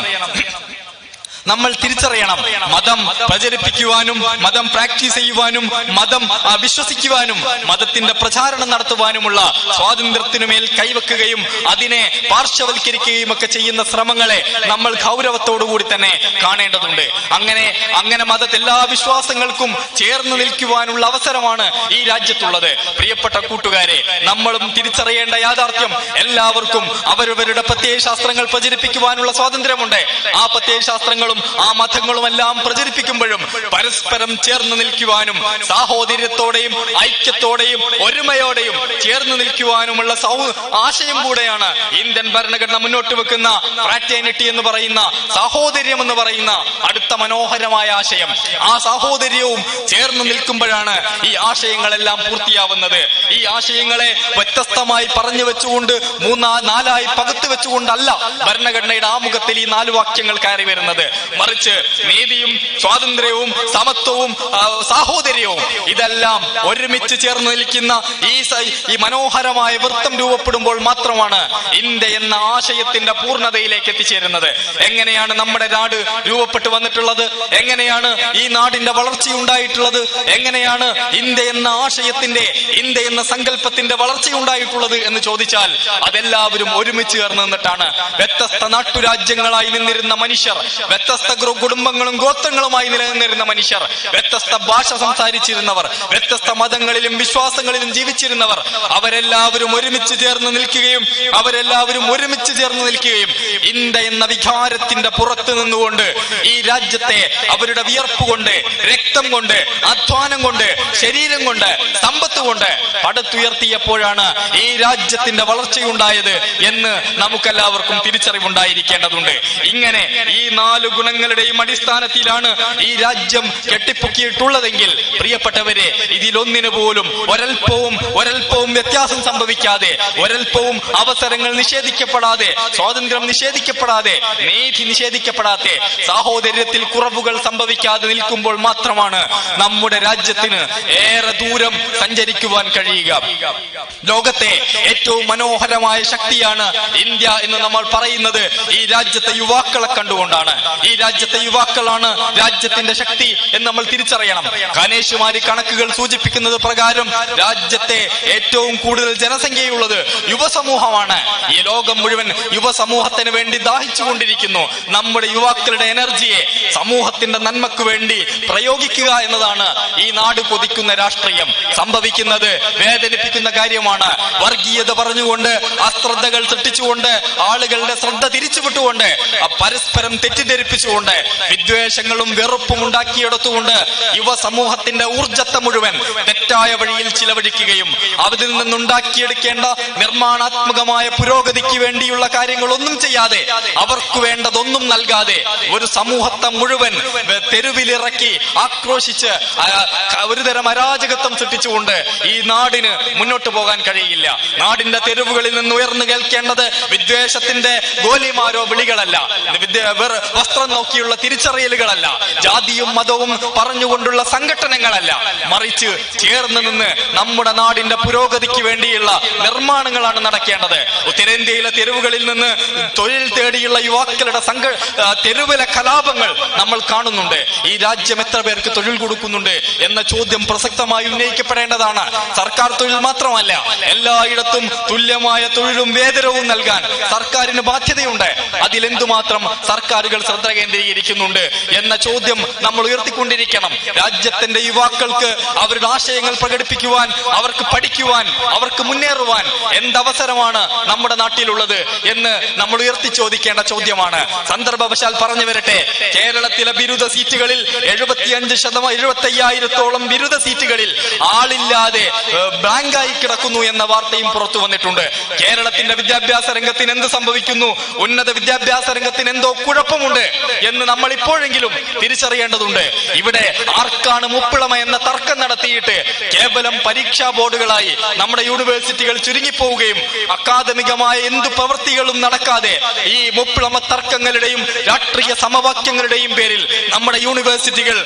നമ്മൾ തിരിച്ചറിയണം മതം പ്രചരിപ്പിക്കുവാനും മതം പ്രാക്ടീസ് ചെയ്യുവാനും മതം ആ, വിശ്വസിക്കുവാനും മതത്തിന്റെ പ്രചാരണം നടത്തുവാനുമുള്ള സ്വാതന്ത്ര്യത്തിനുമേൽ കൈവെക്കുകയും അതിനെ പാർശ്വവൽക്കരിക്കുകയും ഒക്കെ ചെയ്യുന്ന ശ്രമങ്ങളെ നമ്മൾ ഗൗരവത്തോടുകൂടി തന്നെ കാണേണ്ടതുണ്ട് അങ്ങനെ അങ്ങനെ മതത്തെ എല്ലാ വിശ്വാസങ്ങൾക്കും ചേർന്ന് നിൽക്കുവാനുള്ള അവസരമാണ് ഈ രാജ്യത്തുള്ളത് പ്രിയപ്പെട്ട കൂട്ടുകാരെ നമ്മളും തിരിച്ചറിയേണ്ട യാഥാർത്ഥ്യം എല്ലാവർക്കും അവരവരുടെ പ്രത്യയശാസ്ത്രങ്ങൾ പ്രചരിപ്പിക്കുവാനുള്ള സ്വാതന്ത്ര്യമുണ്ട് ആ പ്രത്യയശാസ്ത്രങ്ങളും ആ മതങ്ങളും എല്ലാം പ്രചരിപ്പിക്കുമ്പോഴും പരസ്പരം ചേർന്ന് നിൽക്കുവാനും സാഹോദര്യത്തോടെയും ഐക്യത്തോടെയും ഒരുമയോടെയും ചേർന്ന് നിൽക്കുവാനുമുള്ള സൗ ആശയം കൂടെയാണ് ഇന്ത്യൻ ഭരണഘടന മുന്നോട്ട് വെക്കുന്ന ഫ്രാറ്റേണിറ്റി എന്ന് പറയുന്ന സാഹോദര്യം എന്ന് പറയുന്ന അടുത്ത മനോഹരമായ ആശയം ആ സാഹോദര്യവും ചേർന്ന് നിൽക്കുമ്പോഴാണ് ഈ ആശയങ്ങളെല്ലാം പൂർത്തിയാവുന്നത് ഈ ആശയങ്ങളെ വ്യത്യസ്തമായി പറഞ്ഞു വെച്ചുകൊണ്ട് മൂന്നാ നാലായി പകുത്തു വെച്ചുകൊണ്ടല്ല ഭരണഘടനയുടെ ആമുഖത്തിൽ ഈ നാല് വാക്യങ്ങൾ കയറി വരുന്നത് മറിച്ച് നീതിയും സ്വാതന്ത്ര്യവും സമത്വവും ആ, സാഹോദര്യവും ഇതെല്ലാം ഒരുമിച്ച് ചേർന്ന് നിൽക്കുന്ന ഈ സ- ഈ മനോഹരമായ വൃത്തം രൂപപ്പെടുമ്പോൾ മാത്രമാണ് ഇന്ത്യ എന്ന ആശയത്തിന്റെ പൂർണ്ണതയിലേക്ക് എത്തിച്ചേരുന്നത് എങ്ങനെയാണ് നമ്മുടെ നാട് രൂപപ്പെട്ടു വന്നിട്ടുള്ളത് എങ്ങനെയാണ് ഈ നാടിന്റെ വളർച്ചയുണ്ടായിട്ടുള്ളത് എങ്ങനെയാണ് ഇന്ത്യ എന്ന ആശയത്തിന്റെ ഇന്ത്യ എന്ന സങ്കല്പത്തിന്റെ വളർച്ചയുണ്ടായിട്ടുള്ളത് എന്ന് ചോദിച്ചാൽ അതെല്ലാവരും ഒരുമിച്ച് ചേർന്ന് നിന്നിട്ടാണ് വ്യത്യസ്ത നാട്ടുരാജ്യങ്ങളായി നിന്നിരുന്ന മനുഷ്യർ വ്യത്യസ്ത ഗ്രൂ- കുടുംബങ്ങളും ഗോത്രങ്ങളുമായി നിലനിന്നിരുന്ന മനുഷ്യർ വ്യത്യസ്ത ഭാഷ സംസാരിച്ചിരുന്നവർ വ്യത്യസ്ത മതങ്ങളിലും വിശ്വാസങ്ങളിലും ജീവിച്ചിരുന്നവർ അവരെല്ലാവരും ഒരുമിച്ച് ചേർന്ന് നിൽക്കുകയും അവരെല്ലാവരും ഒരുമിച്ച് ചേർന്ന് നിൽക്കുകയും ഇന്ത്യ എന്ന വികാരത്തിന്റെ പുറത്ത് നിന്നുകൊണ്ട് ഈ രാജ്യത്തെ അവരുടെ വിയർപ്പ് കൊണ്ട് രക്തം കൊണ്ട് അധ്വാനം കൊണ്ട് ശരീരം കൊണ്ട് സമ്പത്ത് കൊണ്ട് പടുത്തുയർത്തിയപ്പോഴാണ് ഈ രാജ്യത്തിന്റെ വളർച്ചയുണ്ടായത് എന്ന് നമുക്കെല്ലാവർക്കും തിരിച്ചറിവുണ്ടായിരിക്കേണ്ടതുണ്ട് ഇങ്ങനെ ഈ നാല് ഗുണങ്ങളുടെയും അടിസ്ഥാനത്തിലാണ് ഈ രാജ്യം കെട്ടിപ്പൊക്കിയിട്ടുള്ളതെങ്കിൽ പ്രിയപ്പെട്ടവരെ ഇതിലൊന്നിനു പോലും ഒരൽപ്പവും ഒരൽപ്പവും വ്യത്യാസം സംഭവിക്കാതെ ഒരൽപ്പവും അവസരങ്ങൾ നിഷേധിക്കപ്പെടാതെ സ്വാതന്ത്ര്യം നിഷേധിക്കപ്പെടാതെ നീതി നിഷേധിക്കപ്പെടാതെ സാഹോദര്യത്തിൽ കുറവുകൾ സംഭവിക്കാതെ നിൽക്കുമ്പോൾ മാത്രമാണ് നമ്മുടെ രാജ്യത്തിന് ഏറെ ദൂരം സഞ്ചരിക്കുവാൻ കഴിയുക ലോകത്തെ ഏറ്റവും മനോഹരമായ ശക്തിയാണ് ഇന്ത്യ എന്ന് നമ്മൾ പറയുന്നത് ഈ രാജ്യത്തെ യുവാക്കളെ കണ്ടുകൊണ്ടാണ് ഈ രാജ്യത്തെ യുവാക്കളാണ് രാജ്യത്തിന്റെ ശക്തി എന്ന് നമ്മൾ തിരിച്ചറിയണം കനേഷുമാരി കണക്കുകൾ സൂചിപ്പിക്കുന്നത് പ്രകാരം രാജ്യത്തെ ഏറ്റവും കൂടുതൽ ജനസംഖ്യയുള്ളത് യുവസമൂഹമാണ് ഈ ലോകം മുഴുവൻ യുവസമൂഹത്തിന് വേണ്ടി ദാഹിച്ചുകൊണ്ടിരിക്കുന്നു നമ്മുടെ യുവാക്കളുടെ എനർജിയെ സമൂഹത്തിന്റെ നന്മക്ക് വേണ്ടി പ്രയോഗിക്കുക എന്നതാണ് ഈ നാട് കൊതിക്കുന്ന രാഷ്ട്രീയം സംഭവിക്കുന്നത് വേദനിപ്പിക്കുന്ന കാര്യമാണ് വർഗീയത പറഞ്ഞുകൊണ്ട് അശ്രദ്ധകൾ സൃഷ്ടിച്ചുകൊണ്ട് ആളുകളുടെ ശ്രദ്ധ തിരിച്ചുവിട്ടുകൊണ്ട് അ- പരസ്പരം തെറ്റിദ്ധരിപ്പിച്ചുകൊണ്ട് വിദ്വേഷങ്ങളും വെറുപ്പും ഉണ്ടാക്കിയെടുത്തുകൊണ്ട് യുവസമൂഹത്തിന്റെ ഊർജത്തെ മുഴുവൻ തെറ്റായ വഴിയിൽ ചിലവഴിക്കുകയും അതിൽ നിന്നുണ്ടാക്കിയെടുക്കേണ്ട നിർമ്മാണാത്മകമായ പുരോഗതിക്ക് വേണ്ടിയുള്ള കാര്യങ്ങളൊന്നും ചെയ്യാതെ അവർക്ക് വേണ്ടതൊന്നും നൽകാതെ ഒരു സമൂഹത്തെ മുഴുവൻ വെ- തെരുവിലിറക്കി ആക്രോശിച്ച് ആ, ക- ഒരുതരം അരാജകത്വം സൃഷ്ടിച്ചുകൊണ്ട് ഈ നാടിന് മുന്നോട്ട് പോകാൻ കഴിയില്ല നാടിന്റെ തെരുവുകളിൽ നിന്ന് ഉയർന്നു കേൾക്കേണ്ടത് വിദ്വേഷത്തിന്റെ ഗോലിമാരോ വിളികളല്ല വിദ്യ- വെറു- വസ്ത്രം നോക്കിയുള്ള തിരിച്ചറിയലുകളല്ല ജാതിയും മതവും പറഞ്ഞുകൊണ്ടുള്ള സംഘടനകളല്ല മറിച്ച് ചേർന്ന് നിന്ന് നമ്മുടെ നാടിന്റെ പുരോഗതിക്ക് വേണ്ടിയുള്ള നിർമ്മാണങ്ങളാണ് നടക്കേണ്ടത് ഉത്തരേന്ത്യയിലെ തെരുവുകളിൽ നിന്ന് തൊഴിൽ തേടിയുള്ള യുവാക്കളുടെ സംഘ ആ, തെരുവിലെ കലാപങ്ങൾ നമ്മൾ കാണുന്നുണ്ട് ഈ രാജ്യം എത്ര പേർക്ക് തൊഴിൽ കൊടുക്കുന്നുണ്ട് എന്ന ചോദ്യം പ്രസക്തമായി ഉന്നയിക്കപ്പെടേണ്ടതാണ് സർക്കാർ തൊഴിൽ മാത്രമല്ല എല്ലായിടത്തും തുല്യമായ തൊഴിലും വേതനവും നൽകാൻ സർക്കാരിന് ബാധ്യതയുണ്ട് അതിലെന്തുമാത്രം സർക്കാരുകൾ ശ്രദ്ധ കേന്ദ്രീകരിക്കുന്നുണ്ട് എന്ന ചോദ്യം നമ്മൾ ഉയർത്തിക്കൊണ്ടിരിക്കണം രാജ്യത്തിന്റെ യുവാക്കൾക്ക് അവരുടെ ആശയങ്ങൾ പ്രകടിപ്പിക്കുവാൻ അവർക്ക് പഠിക്കുവാൻ അവർക്ക് മുന്നേറുവാൻ എന്തവസരമാണ് നമ്മുടെ നാട്ടിലുള്ളത് എന്ന് നമ്മൾ ഉയർത്തി ചോദിക്കേണ്ട ചോദ്യമാണ് സന്ദർഭവശാൽ പറഞ്ഞു വരട്ടെ കേരളത്തിലെ ബിരുദ സീറ്റുകളിൽ എഴുപത്തിയഞ്ച് ശതമാനം എഴുപത്തി അയ്യായിരത്തോളം ബിരുദ സീറ്റുകളിൽ ആളില്ലാതെ ഏഹ്, ബ്ലാങ്കായി കിടക്കുന്നു എന്ന വാർത്തയും പുറത്തു വന്നിട്ടുണ്ട് കേരളത്തിന്റെ വിദ്യാഭ്യാസ രംഗത്തിന് എന്ത് സംഭവിക്കുന്നു ഉന്നത വിദ്യാഭ്യാസ രംഗത്തിന് എന്തോ കുഴപ്പമുണ്ട് എന്ന് നമ്മൾ ഇപ്പോഴെങ്കിലും തിരിച്ചറിയേണ്ടതുണ്ട് ഇവിടെ ആർക്കാണ് മുപ്പിളമ എന്ന തർക്കം നടത്തിയിട്ട് കേവലം പരീക്ഷാ ബോർഡുകളായി നമ്മുടെ യൂണിവേഴ്സിറ്റികൾ ചുരുങ്ങിപ്പോവുകയും അക്കാദമികമായ എന്തു പ്രവൃത്തികളും നടക്കാതെ ഈ മുപ്പിളമ തർക്കങ്ങളുടെയും രാഷ്ട്രീയ സമവാക്യങ്ങളുടെയും പേരിൽ നമ്മുടെ യൂണിവേഴ്സിറ്റികൾ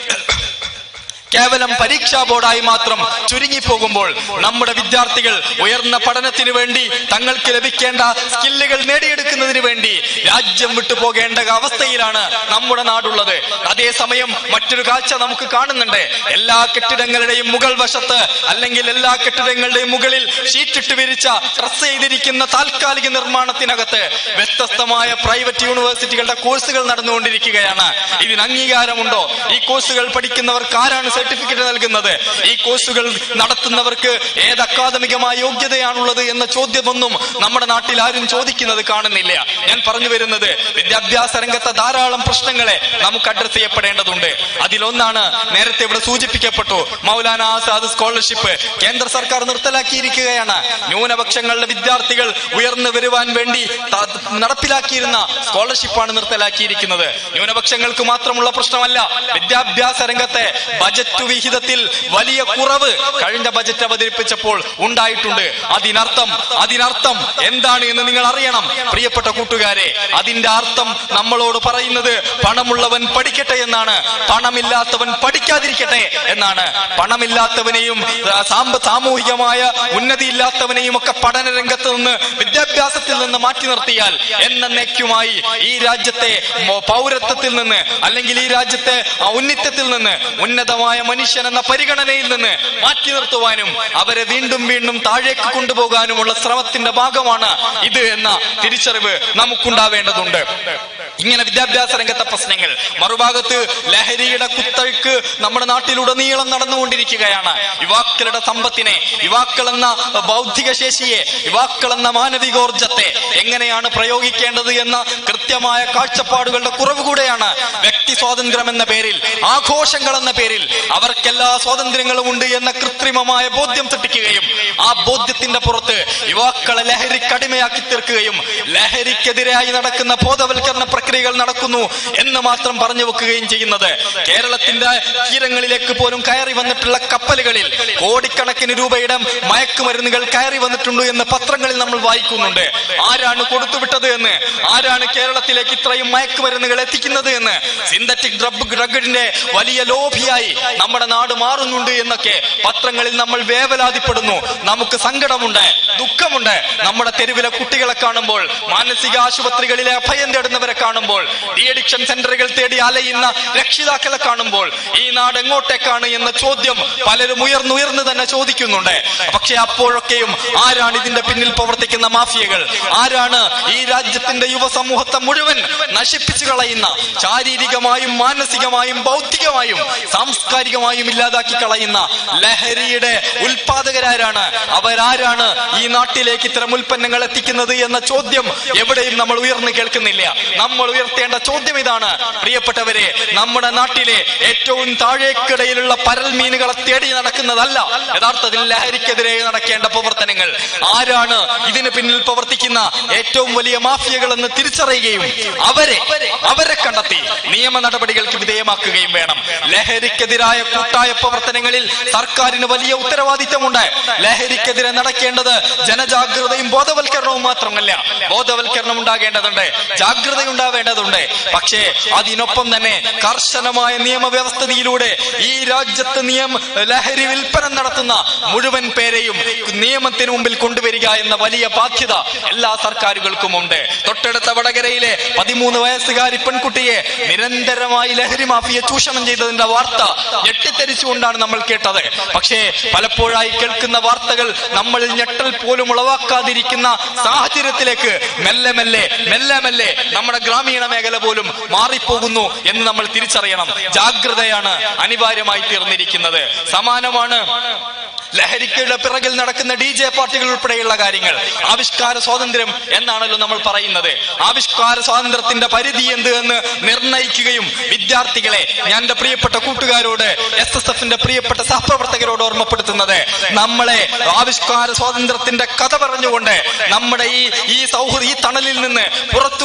കേവലം പരീക്ഷാ ബോർഡായി മാത്രം ചുരുങ്ങിപ്പോകുമ്പോൾ നമ്മുടെ വിദ്യാർത്ഥികൾ ഉയർന്ന പഠനത്തിന് വേണ്ടി തങ്ങൾക്ക് ലഭിക്കേണ്ട സ്കില്ലുകൾ നേടിയെടുക്കുന്നതിന് വേണ്ടി രാജ്യം വിട്ടു പോകേണ്ട അവസ്ഥയിലാണ് നമ്മുടെ നാടുള്ളത് അതേസമയം മറ്റൊരു കാഴ്ച നമുക്ക് കാണുന്നുണ്ട് എല്ലാ കെട്ടിടങ്ങളുടെയും മുകൾ വശത്ത് അല്ലെങ്കിൽ എല്ലാ കെട്ടിടങ്ങളുടെയും മുകളിൽ ഷീറ്റിട്ട് വിരിച്ച ഡ്രസ് ചെയ്തിരിക്കുന്ന താൽക്കാലിക നിർമ്മാണത്തിനകത്ത് വ്യത്യസ്തമായ പ്രൈവറ്റ് യൂണിവേഴ്സിറ്റികളുടെ കോഴ്സുകൾ നടന്നുകൊണ്ടിരിക്കുകയാണ് ഇതിന് അംഗീകാരമുണ്ടോ ഈ കോഴ്സുകൾ പഠിക്കുന്നവർക്ക് ആരാണ് സർട്ടിഫിക്കറ്റ് നൽകുന്നത് ഈ കോഴ്സുകൾ നടത്തുന്നവർക്ക് ഏത് അക്കാദമികമായ യോഗ്യതയാണുള്ളത് എന്ന ചോദ്യമൊന്നും നമ്മുടെ നാട്ടിൽ ആരും ചോദിക്കുന്നത് കാണുന്നില്ല ഞാൻ പറഞ്ഞു വരുന്നത് വിദ്യാഭ്യാസ രംഗത്തെ ധാരാളം പ്രശ്നങ്ങളെ നമുക്ക് അഡ്രസ് ചെയ്യപ്പെടേണ്ടതുണ്ട് അതിലൊന്നാണ് നേരത്തെ ഇവിടെ സൂചിപ്പിക്കപ്പെട്ടു മൗലാന ആസാദ് സ്കോളർഷിപ്പ് കേന്ദ്ര സർക്കാർ നിർത്തലാക്കിയിരിക്കുകയാണ് ന്യൂനപക്ഷങ്ങളുടെ വിദ്യാർത്ഥികൾ ഉയർന്നു വരുവാൻ വേണ്ടി ത- നടപ്പിലാക്കിയിരുന്ന സ്കോളർഷിപ്പാണ് നിർത്തലാക്കിയിരിക്കുന്നത് ന്യൂനപക്ഷങ്ങൾക്ക് മാത്രമുള്ള പ്രശ്നമല്ല വിദ്യാഭ്യാസ രംഗത്തെ ബജറ്റ് വിഹിതത്തിൽ വലിയ കുറവ് കഴിഞ്ഞ ബജറ്റ് അവതരിപ്പിച്ചപ്പോൾ ഉണ്ടായിട്ടുണ്ട് അതിനർത്ഥം അതിനർത്ഥം എന്താണ് എന്ന് നിങ്ങൾ അറിയണം പ്രിയപ്പെട്ട കൂട്ടുകാരെ അതിന്റെ അർത്ഥം നമ്മളോട് പറയുന്നത് പണമുള്ളവൻ പഠിക്കട്ടെ എന്നാണ് പണമില്ലാത്തവൻ പഠിക്കാതിരിക്കട്ടെ എന്നാണ് പണമില്ലാത്തവനെയും ആ, സാമ്പ- സാമൂഹികമായ ഉന്നതി ഇല്ലാത്തവനെയും ഒക്കെ പഠന രംഗത്ത് നിന്ന് വിദ്യാഭ്യാസത്തിൽ നിന്ന് മാറ്റി നിർത്തിയാൽ എന്നേക്കുമായി ഈ രാജ്യത്തെ മോ- പൗരത്വത്തിൽ നിന്ന് അല്ലെങ്കിൽ ഈ രാജ്യത്തെ ഔന്നിത്യത്തിൽ നിന്ന് ഉന്നതമായ മനുഷ്യൻ എന്ന പരിഗണനയിൽ നിന്ന് മാറ്റി നിർത്തുവാനും അവരെ വീണ്ടും വീണ്ടും താഴേക്ക് കൊണ്ടുപോകാനുമുള്ള ശ്രമത്തിന്റെ ഭാഗമാണ് ഇത് എന്ന തിരിച്ചറിവ് നമുക്കുണ്ടാവേണ്ടതുണ്ട് ഇങ്ങനെ വിദ്യാഭ്യാസ രംഗത്തെ പ്രശ്നങ്ങൾ മറുഭാഗത്ത് ലഹരിയുടെ കുത്തഴുക്ക് നമ്മുടെ നാട്ടിലുടനീളം നടന്നുകൊണ്ടിരിക്കുകയാണ് യുവാക്കളുടെ സമ്പത്തിനെ യുവാക്കൾ എന്ന ബൗദ്ധിക ശേഷിയെ യുവാക്കൾ എന്ന മാനവികോർജത്തെ എങ്ങനെയാണ് പ്രയോഗിക്കേണ്ടത് എന്ന കൃത്യമായ കാഴ്ചപ്പാടുകളുടെ കുറവ് കൂടെയാണ് വ്യക്തി സ്വാതന്ത്ര്യം എന്ന പേരിൽ ആഘോഷങ്ങൾ എന്ന പേരിൽ അവർക്കെല്ലാ സ്വാതന്ത്ര്യങ്ങളും ഉണ്ട് എന്ന കൃത്രിമമായ ബോധ്യം സൃഷ്ടിക്കുകയും ആ ബോധ്യത്തിന്റെ പുറത്ത് യുവാക്കളെ ലഹരിക്കടിമയാക്കി തീർക്കുകയും ലഹരിക്കെതിരായി നടക്കുന്ന ബോധവൽക്കരണ പ്രക്രിയകൾ നടക്കുന്നു എന്ന് മാത്രം പറഞ്ഞു വെക്കുകയും ചെയ്യുന്നത് കേരളത്തിന്റെ തീരങ്ങളിലേക്ക് പോലും കയറി വന്നിട്ടുള്ള കപ്പലുകളിൽ കോടിക്കണക്കിന് രൂപയുടെ മയക്കുമരുന്നുകൾ കയറി വന്നിട്ടുണ്ട് എന്ന് പത്രങ്ങളിൽ നമ്മൾ വായിക്കുന്നുണ്ട് ആരാണ് കൊടുത്തുവിട്ടത് എന്ന് ആരാണ് കേരളത്തിലേക്ക് ഇത്രയും മയക്കുമരുന്നുകൾ എത്തിക്കുന്നത് എന്ന് സിന്തറ്റിക് ഡ്രഗ് ഡ്രഗിന്റെ വലിയ ലോഭിയായി നമ്മുടെ നാട് മാറുന്നുണ്ട് എന്നൊക്കെ പത്രങ്ങളിൽ നമ്മൾ വേവലാതിപ്പെടുന്നു നമുക്ക് സങ്കടമുണ്ട് ദുഃഖമുണ്ട് നമ്മുടെ തെരുവിലെ കുട്ടികളെ കാണുമ്പോൾ മാനസിക ആശുപത്രികളിലെ അഭയം തേടുന്നവരെ കാണുമ്പോൾ ഡി അഡിക്ഷൻ സെന്ററുകൾ തേടി അലയുന്ന രക്ഷിതാക്കളെ കാണുമ്പോൾ ഈ നാട് എങ്ങോട്ടേക്കാണ് എന്ന ചോദ്യം പലരും ഉയർന്നുയർന്ന് തന്നെ ചോദിക്കുന്നുണ്ട് പക്ഷെ അപ്പോഴൊക്കെയും ആരാണ് ഇതിന്റെ പിന്നിൽ പ്രവർത്തിക്കുന്ന മാഫിയകൾ ആരാണ് ഈ രാജ്യത്തിന്റെ യുവസമൂഹത്തെ മുഴുവൻ നശിപ്പിച്ചു കളയുന്ന ശാരീരികമായും മാനസികമായും ബൗദ്ധികമായും സാംസ്കാരികമായും ഇല്ലാതാക്കി കളയുന്ന ലഹരിയുടെ ഉൽപാദകരാരാണ് അവരാരാണ് ഈ നാട്ടിലേക്ക് ഇത്തരം ഉൽപ്പന്നങ്ങൾ എത്തിക്കുന്നത് എന്ന ചോദ്യം എവിടെയും നമ്മൾ ഉയർന്നു കേൾക്കുന്നില്ല നമ്മൾ ഉയർത്തേണ്ട ചോദ്യം ഇതാണ് പ്രിയപ്പെട്ടവരെ നമ്മുടെ നാട്ടിലെ ഏറ്റവും താഴേക്കിടയിലുള്ള പരൽ മീനുകളെ തേടി നടക്കുന്നതല്ല യഥാർത്ഥത്തിൽ ലഹരിക്കെതിരെ നടക്കേണ്ട പ്രവർത്തനങ്ങൾ ആരാണ് ഇതിന് പിന്നിൽ പ്രവർത്തിക്കുന്ന ഏറ്റവും വലിയ മാഫിയകൾ എന്ന് തിരിച്ചറിയുകയും അവരെ അവരെ കണ്ടെത്തി നിയമ നടപടികൾക്ക് വിധേയമാക്കുകയും വേണം ലഹരിക്കെതിരായ കൂട്ടായ പ്രവർത്തനങ്ങളിൽ സർക്കാരിന് വലിയ ഉത്തരവാദിത്തമുണ്ട് ലഹരിക്കെതിരെ നടക്കേണ്ടത് ജനജാഗ്രതയും ബോധവൽക്കരണവും മാത്രമല്ല ബോധവൽക്കരണം ഉണ്ടാകേണ്ടതുണ്ട് ജാഗ്രത ഉണ്ടാവേണ്ടതുണ്ട് പക്ഷേ അതിനൊപ്പം തന്നെ കർശനമായ നിയമവ്യവസ്ഥതയിലൂടെ ഈ രാജ്യത്ത് നിയമ ലഹരി വിൽപ്പന നടത്തുന്ന മുഴുവൻ പേരെയും നിയമത്തിന് മുമ്പിൽ കൊണ്ടുവരിക എന്ന വലിയ ബാധ്യത എല്ലാ സർക്കാരുകൾക്കും ഉണ്ട് തൊട്ടടുത്ത വടകരയിലെ പതിമൂന്ന് വയസ്സുകാരി പെൺകുട്ടിയെ നിരന്തരമായി ലഹരി മാഫിയ ചൂഷണം ചെയ്തതിന്റെ വാർത്ത ഞെട്ടിത്തെരിച്ചുകൊണ്ടാണ് നമ്മൾ കേട്ടത് പക്ഷേ പലപ്പോഴായി കേൾക്കുന്ന വാർത്തകൾ നമ്മളിൽ ഞെട്ടൽ പോലും ഉളവാക്കാതിരിക്കുന്ന സാഹചര്യത്തിലേക്ക് മെല്ലെ മെല്ലെ മെല്ലെ മെല്ലെ നമ്മുടെ ഗ്രാമീണ മേഖല പോലും മാറിപ്പോകുന്നു എന്ന് നമ്മൾ തിരിച്ചറിയണം ജാഗ്രതയാണ് അനിവാര്യമായി തീർന്നിരിക്കുന്നത് സമാനമാണ് ലഹരിക്കുള്ള പിറകിൽ നടക്കുന്ന ഡി ജെ പാർട്ടികൾ ഉൾപ്പെടെയുള്ള കാര്യങ്ങൾ ആവിഷ്കാര സ്വാതന്ത്ര്യം എന്നാണല്ലോ നമ്മൾ പറയുന്നത് ആവിഷ്കാര സ്വാതന്ത്ര്യത്തിന്റെ പരിധി എന്ത് എന്ന് നിർണയിക്കുകയും വിദ്യാർത്ഥികളെ ഞാൻ എന്റെ പ്രിയപ്പെട്ട കൂട്ടുകാരോട് എസ് എസ് എഫിന്റെ പ്രിയപ്പെട്ട സഹപ്രവർത്തകരോട് ഓർമ്മപ്പെടുത്തുന്നത് നമ്മളെ ആവിഷ്കാര സ്വാതന്ത്ര്യത്തിന്റെ കഥ പറഞ്ഞുകൊണ്ട് നമ്മുടെ ഈ ഈ സൗഹൃദ ഈ തണലിൽ നിന്ന് പുറത്തു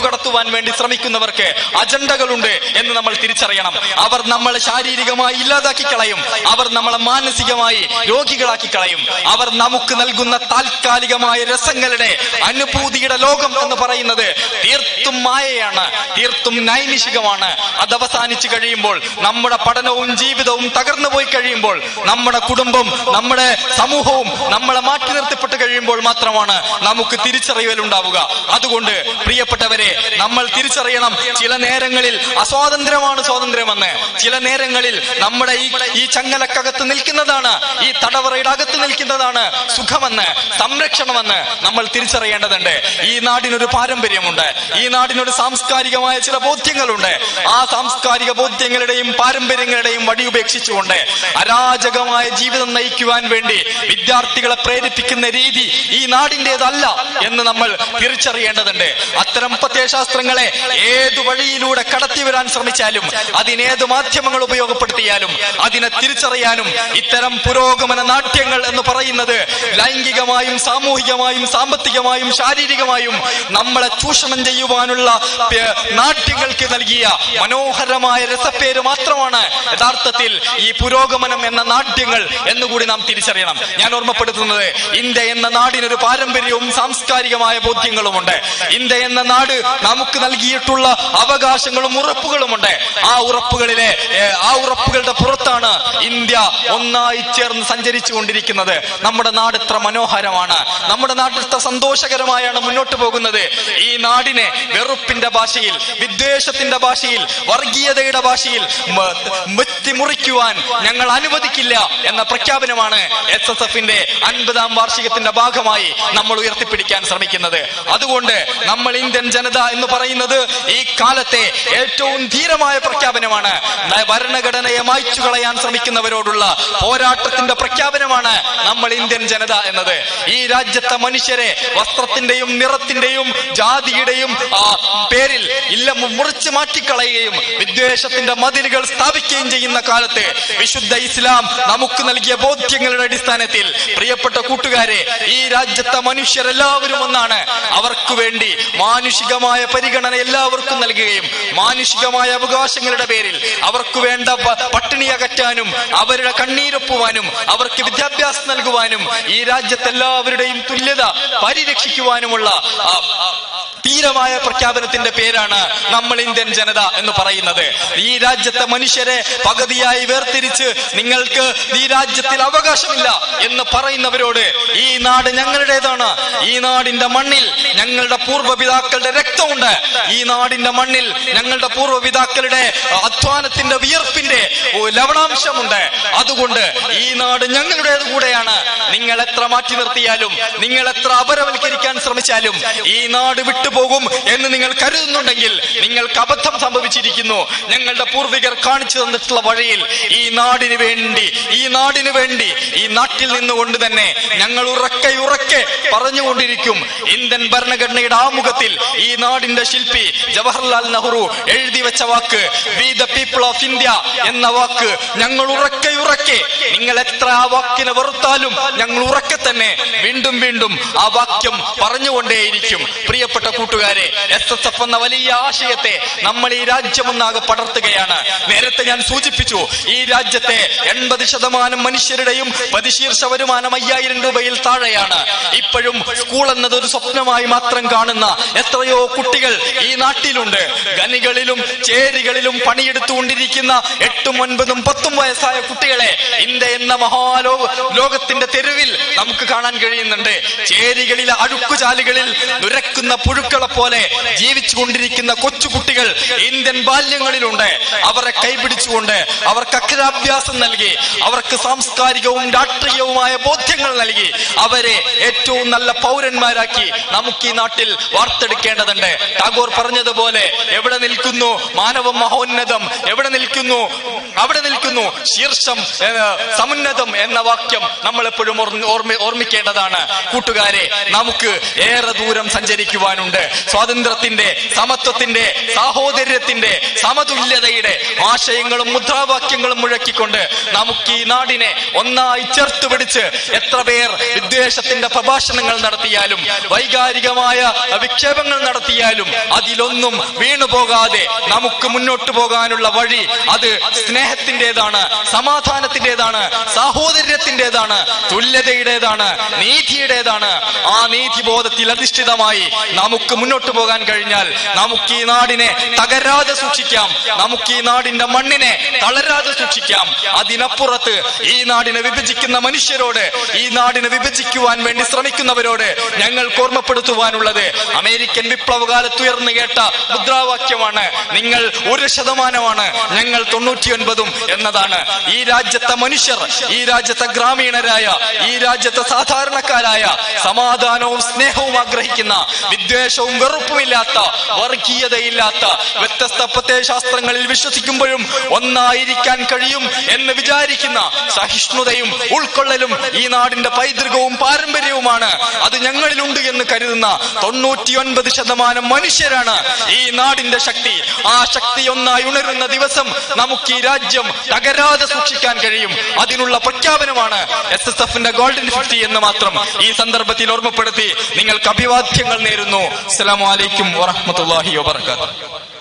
കടത്തുവാൻ വേണ്ടി ശ്രമിക്കുന്നവർക്ക് അജണ്ടകളുണ്ട് എന്ന് നമ്മൾ തിരിച്ചറിയണം അവർ നമ്മളെ ശാരീരികമായി ഇല്ലാതാക്കി കളയും അവർ നമ്മളെ മാനസികമായി രോഗികളാക്കി കളയും അവർ നമുക്ക് നൽകുന്ന താൽക്കാലികമായ രസങ്ങളുടെ അനുഭൂതിയുടെ ലോകം എന്ന് പറയുന്നത് തീർത്തും മായയാണ് തീർത്തും നൈമിഷികമാണ് അത് അവസാനിച്ചു കഴിയുമ്പോൾ നമ്മുടെ പഠനവും ജീവിതവും തകർന്നു പോയി കഴിയുമ്പോൾ നമ്മുടെ കുടുംബം നമ്മുടെ സമൂഹവും നമ്മളെ മാറ്റി നിർത്തപ്പെട്ട് കഴിയുമ്പോൾ മാത്രമാണ് നമുക്ക് തിരിച്ചറിയൽ ഉണ്ടാവുക അതുകൊണ്ട് പ്രിയപ്പെട്ടവരെ നമ്മൾ തിരിച്ചറിയണം ചില നേരങ്ങളിൽ അസ്വാതന്ത്ര്യമാണ് സ്വാതന്ത്ര്യമെന്ന് ചില നേരങ്ങളിൽ നമ്മുടെ ഈ ഈ ചങ്ങലക്കകത്ത് നിൽക്കുന്നതാണ് ഈ തടവറയുടെ അകത്ത് നിൽക്കുന്നതാണ് സുഖമെന്ന് സംരക്ഷണമെന്ന് നമ്മൾ തിരിച്ചറിയേണ്ടതുണ്ട് ഈ നാടിനൊരു പാരമ്പര്യമുണ്ട് ഈ നാടിനൊരു സാംസ്കാരികമായ ചില ബോധ്യങ്ങളുണ്ട് ആ സാംസ്കാരിക ബോധ്യങ്ങളുടെയും പാരമ്പര്യങ്ങളുടെയും വടി ഉപേക്ഷിച്ചുകൊണ്ട് അരാജകമായ ജീവിതം നയിക്കുവാൻ വേണ്ടി വിദ്യാർത്ഥികളെ പ്രേരിപ്പിക്കുന്ന രീതി ഈ നാടിൻ്റെതല്ല എന്ന് നമ്മൾ തിരിച്ചറിയേണ്ടതുണ്ട് അത്തരം പ്രത്യയശാസ്ത്രങ്ങളെ ഏതു വഴിയിലൂടെ കടത്തി വരാൻ ശ്രമിച്ചാലും അതിനേത് മാധ്യമങ്ങൾ ഉപയോഗപ്പെടുത്തിയാലും അതിനെ തിരിച്ചറിയാനും ഇത്തരം പുരോഗമന നാട്യങ്ങൾ എന്ന് പറയുന്നത് ലൈംഗികമായും സാമൂഹികമായും സാമ്പത്തികമായും ശാരീരികമായും നമ്മളെ ചൂഷണം ചെയ്യുവാനുള്ള പേ- നാട്യങ്ങൾക്ക് നൽകിയ മനോഹരമായ രസപ്പേര് മാത്രമാണ് യഥാർത്ഥത്തിൽ ഈ പുരോഗമനം എന്ന നാട്യങ്ങൾ എന്നുകൂടി നാം തിരിച്ചറിയണം ഞാൻ ഓർമ്മപ്പെടുത്തുന്നത് ഇന്ത്യ എന്ന നാടിനൊരു പാരമ്പര്യവും സാംസ്കാരികമായ ബോധ്യങ്ങളുമുണ്ട് ഇന്ത്യ എന്ന നാട് നമുക്ക് നൽകിയിട്ടുള്ള അവകാശങ്ങളും ഉറപ്പുകളുമുണ്ട് ആ ഉറപ്പുകളിലെ ഏ, ആ ഉറപ്പുകളുടെ പുറത്താണ് ഇന്ത്യ ഒന്നായി ചേർന്ന് സഞ്ചരിച്ചു കൊണ്ടിരിക്കുന്നത് നമ്മുടെ നാട് എത്ര മനോഹരമാണ് നമ്മുടെ നാട് എത്ര സന്തോഷകരമായാണ് മുന്നോട്ട് പോകുന്നത് ഈ നാടിനെ വെറുപ്പിന്റെ ഭാഷയിൽ വിദ്വേഷത്തിന്റെ ഭാഷയിൽ വർഗീയതയുടെ ഭാഷയിൽ മ- വെട്ടിമുറിക്കുവാൻ ഞങ്ങൾ അനുവദിക്കില്ല എന്ന പ്രഖ്യാപനമാണ് എസ് എസ് എഫിന്റെ അൻപതാം വാർഷികത്തിന്റെ ഭാഗമായി നമ്മൾ ഉയർത്തിപ്പിടിക്കാൻ ശ്രമിക്കുന്നത് അതുകൊണ്ട് നമ്മൾ ഇന്ത്യൻ ജനത എന്ന് പറയുന്നത് ഈ കാലത്തെ ഏറ്റവും ധീരമായ പ്രഖ്യാപനമാണ് ന- ഭരണഘടനയെ മായ്ച്ചു കളയാൻ ശ്രമിക്കുന്നവരോടുള്ള പോരാട്ടത്തിന്റെ പ്രഖ്യാപനമാണ് നമ്മൾ ഇന്ത്യൻ ജനത എന്നത് ഈ രാജ്യത്തെ മനുഷ്യരെ വസ്ത്രത്തിന്റെയും നിറത്തിന്റെയും ജാതിയുടെയും ആ, പേരിൽ ഇല്ല മുറിച്ചു മാറ്റിക്കളയുകയും വിദ്വേഷത്തിന്റെ മതിലുകൾ സ്ഥാപിക്കുകയും ചെയ്യുന്ന കാലത്ത് വിശുദ്ധ ഇസ്ലാം നമുക്ക് നൽകിയ ബോധ്യങ്ങളുടെ അടിസ്ഥാനത്തിൽ പ്രിയപ്പെട്ട കൂട്ടുകാരെ ഈ രാജ്യത്തെ മനുഷ്യരെല്ലാവരും ഒന്നാണ് അവർക്ക് വേണ്ടി മാനുഷികമായ പരിഗണന എല്ലാവർക്കും നൽകുകയും മാനുഷികമായ അവകാശങ്ങളുടെ പേരിൽ അവർക്ക് വേണ്ട പ- പട്ടിണി അകറ്റാനും അവരുടെ കണ്ണീരൊപ്പുവാനും അവർക്ക് വിദ്യാഭ്യാസം നൽകുവാനും ഈ രാജ്യത്തെ എല്ലാവരുടെയും തുല്യത പരിരക്ഷിക്കുവാനുമുള്ള ആ, ആ, ധീരമായ പ്രഖ്യാപനത്തിന്റെ പേരാണ് നമ്മൾ ഇന്ത്യൻ ജനത എന്ന് പറയുന്നത് ഈ രാജ്യത്തെ മനുഷ്യരെ പകുതിയായി വേർതിരിച്ച് നിങ്ങൾക്ക് ഈ രാജ്യത്തിൽ അവകാശമില്ല എന്ന് പറയുന്നവരോട് ഈ നാട് ഞങ്ങളുടേതാണ് ഈ നാടിന്റെ മണ്ണിൽ ഞങ്ങളുടെ പൂർവ്വപിതാക്കളുടെ രക്തമുണ്ട് ഈ നാടിന്റെ മണ്ണിൽ ഞങ്ങളുടെ പൂർവ്വപിതാക്കളുടെ അധ്വാനത്തിന്റെ വിയർപ്പിന്റെ ഓ, ലവണാംശമുണ്ട് അതുകൊണ്ട് ഈ നാട് ഞങ്ങളുടേത് കൂടെയാണ് നിങ്ങൾ എത്ര മാറ്റി നിർത്തിയാലും നിങ്ങൾ എത്ര അപരവൽക്കരിക്കാൻ ശ്രമിച്ചാലും ഈ നാട് വിട്ടുപോകും എന്ന് നിങ്ങൾ കരുതുന്നുണ്ടെങ്കിൽ നിങ്ങൾക്ക് അബദ്ധം സംഭവിച്ചിരിക്കുന്നു ഞങ്ങളുടെ പൂർവികർ കാണിച്ചു തന്നിട്ടുള്ള വഴിയിൽ ഈ നാടിന് വേണ്ടി ഈ നാടിന് വേണ്ടി ഈ നാട്ടിൽ നിന്നുകൊണ്ട് തന്നെ ഞങ്ങൾ ഉറക്കെ ഉറക്കെ പറഞ്ഞുകൊണ്ടിരിക്കും ഇന്ത്യൻ ഭരണഘടനയുടെ ആമുഖത്തിൽ ഈ നാടിന്റെ ശില്പി ജവഹർലാൽ നെഹ്റു എഴുതി വെച്ച വാക്ക് we the people of India എന്ന വാക്ക് ഞങ്ങൾ ഉറക്കെ ഉറക്കെ നിങ്ങൾ എത്ര ആ വാക്കിനെ വെറുത്താലും ഞങ്ങൾ ഉറക്കെ തന്നെ വീണ്ടും വീണ്ടും ആ വാക്യം പറഞ്ഞുകൊണ്ടേയിരിക്കും പ്രിയപ്പെട്ട കൂട്ടുകാരെ എസ് എസ് എഫ് എന്ന വലിയ ആശയത്തെ നമ്മൾ ഈ രാജ്യമൊന്നാകെ പടർത്തുകയാണ് നേരത്തെ ഞാൻ സൂചിപ്പിച്ചു ഈ രാജ്യത്തെ എൺപത് ശതമാനം മനുഷ്യരുടെയും പ്രതിശീർഷ വരുമാനം അയ്യായിരം രൂപയിൽ താഴെയാണ് ഇപ്പോഴും സ്കൂൾ എന്നത് ഒരു സ്വപ്നമായി മാത്രം കാണുന്ന എത്രയോ കുട്ടികൾ ഈ നാട്ടിലുണ്ട് ഖനികളിലും ചേരികളിലും പണിയെടുത്തുകൊണ്ടിരിക്കുന്ന എട്ടും ഒൻപതും പത്തും വയസ്സായ കുട്ടികളെ ഇന്ത്യ എന്ന മഹാലോ ലോകത്തിന്റെ തെരുവിൽ നമുക്ക് കാണാൻ കഴിയുന്നുണ്ട് ചേരികളിലെ അഴുക്കുചാലുകളിൽ നുരക്കുന്ന പുഴുക്കളെ പോലെ ജീവിച്ചു കൊണ്ടിരിക്കുന്ന കൊച്ചുകുട്ടികൾ ഇന്ത്യൻ ബാല്യങ്ങളിലുണ്ട് അവരെ കൈപിടിച്ചുകൊണ്ട് അവർക്ക് അക്ഷരാഭ്യാസം നൽകി അവർക്ക് സാംസ്കാരികവും രാഷ്ട്രീയവുമായ ബോധ്യങ്ങൾ നൽകി അവരെ ഏറ്റവും നല്ല പൗരന്മാരാക്കി നമുക്ക് ഈ നാട്ടിൽ വാർത്തെടുക്കേണ്ടതുണ്ട് ടാഗോർ പറഞ്ഞതുപോലെ എവിടെ എവിടെ നിൽക്കുന്നു മാനവ മഹോന്നതം എവിടെ നിൽക്കുന്നു അവിടെ നിൽക്കുന്നു ശീർഷം ഏ, സമുന്നതം എന്ന വാക്യം നമ്മൾ എപ്പോഴും ഓർമ്മ- ഓർമ്മ- ഓർമ്മിക്കേണ്ടതാണ് കൂട്ടുകാരെ നമുക്ക് ഏറെ ദൂരം സഞ്ചരിക്കുവാനുണ്ട് സ്വാതന്ത്ര്യത്തിന്റെ സമത്വത്തിന്റെ സാഹോദര്യത്തിന്റെ സമതുല്യതയുടെ ആശയങ്ങളും മുദ്രാവാക്യങ്ങളും മുഴക്കിക്കൊണ്ട് നമുക്ക് ഈ നാടിനെ ഒന്നായി ചേർത്ത് പിടിച്ച് എത്ര പേർ വിദ്വേഷത്തിന്റെ പ്രഭാഷണങ്ങൾ നടത്തിയാലും വൈകാരികമായ വിക്ഷേപങ്ങൾ നടത്തിയാലും അതിലൊന്നും വീണുപോകാതെ നമുക്ക് മുന്നോട്ട് പോകാനുള്ള വഴി അത് സ്നേഹത്തിൻ്റെതാണ് സമാധാനത്തിൻ്റെതാണ് സാഹോദര്യത്തിൻ്റെതാണ് തുല്യതയുടേതാണ് നീതിയുടേതാണ് ആ നീതിബോധത്തിൽ അധിഷ്ഠിതമായി നമുക്ക് മുന്നോട്ട് പോകാൻ കഴിഞ്ഞാൽ നമുക്ക് ഈ നാടിനെ തകരാതെ സൂക്ഷിക്കാം നമുക്ക് ഈ നാടിന്റെ മണ്ണിനെ തളരാതെ സൂക്ഷിക്കാം അതിനപ്പുറത്ത് ഈ നാടിനെ വിഭജിക്കുന്ന മനുഷ്യരോട് ഈ നാടിനെ വിഭജിക്കുവാൻ വേണ്ടി ശ്രമിക്കുന്നവരോട് ഞങ്ങൾക്ക് ഓർമ്മപ്പെടുത്തുവാനുള്ളത് അമേരിക്കൻ വിപ്ലവകാലത്ത് ഉയർന്നു കേട്ട മുദ്രാവാക്യമാണ് നിങ്ങൾ ഒരു ശതമാനമാണ് ഞങ്ങൾ തൊണ്ണൂറ്റിയൊൻപതും എന്നതാണ് ഈ രാജ്യത്തെ മനുഷ്യർ ഈ രാജ്യത്തെ ഗ്രാമീണരായ ഈ രാജ്യത്തെ സാധാരണക്കാരായ സമാധാനവും സ്നേഹവും ആഗ്രഹിക്കുന്ന വിദ്വേഷവും വെറുപ്പുമില്ലാത്ത വർഗീയതയില്ലാത്ത വ്യത്യസ്ത പ്രത്യയശാസ്ത്രങ്ങളിൽ വിശ്വസിക്കുമ്പോഴും ഒന്നായിരിക്കാൻ കഴിയും എന്ന് വിചാരിക്കുന്ന സഹിഷ്ണുതയും ഉൾക്കൊള്ളലും ഈ നാടിന്റെ പൈതൃകവും പാരമ്പര്യവുമാണ് അത് ഞങ്ങളിലുണ്ട് എന്ന് കരുതുന്ന തൊണ്ണൂറ്റിയൊൻപത് ശതമാനം മനുഷ്യരാണ് ഈ നാടിന്റെ ശക്തി ആ ശക്തി ഒന്നായി ഉണരുന്ന ദിവസം നമുക്ക് ഈ രാജ്യം തകരാതെ സൂക്ഷിക്കാൻ കഴിയും അതിനുള്ള പ്രഖ്യാപനമാണ് എസ് എസ് എഫിന്റെ ഗോൾഡൻ ഫിഫ്റ്റി എന്ന് മാത്രം ഈ സന്ദർഭത്തിൽ ഓർമ്മപ്പെടുത്തി നിങ്ങൾക്ക് അഭിവാദ്യങ്ങൾ നേരുന്നു അസ്സലാമു അലൈക്കും വറഹ്മത്തുള്ളാഹി വബറകാതുഹു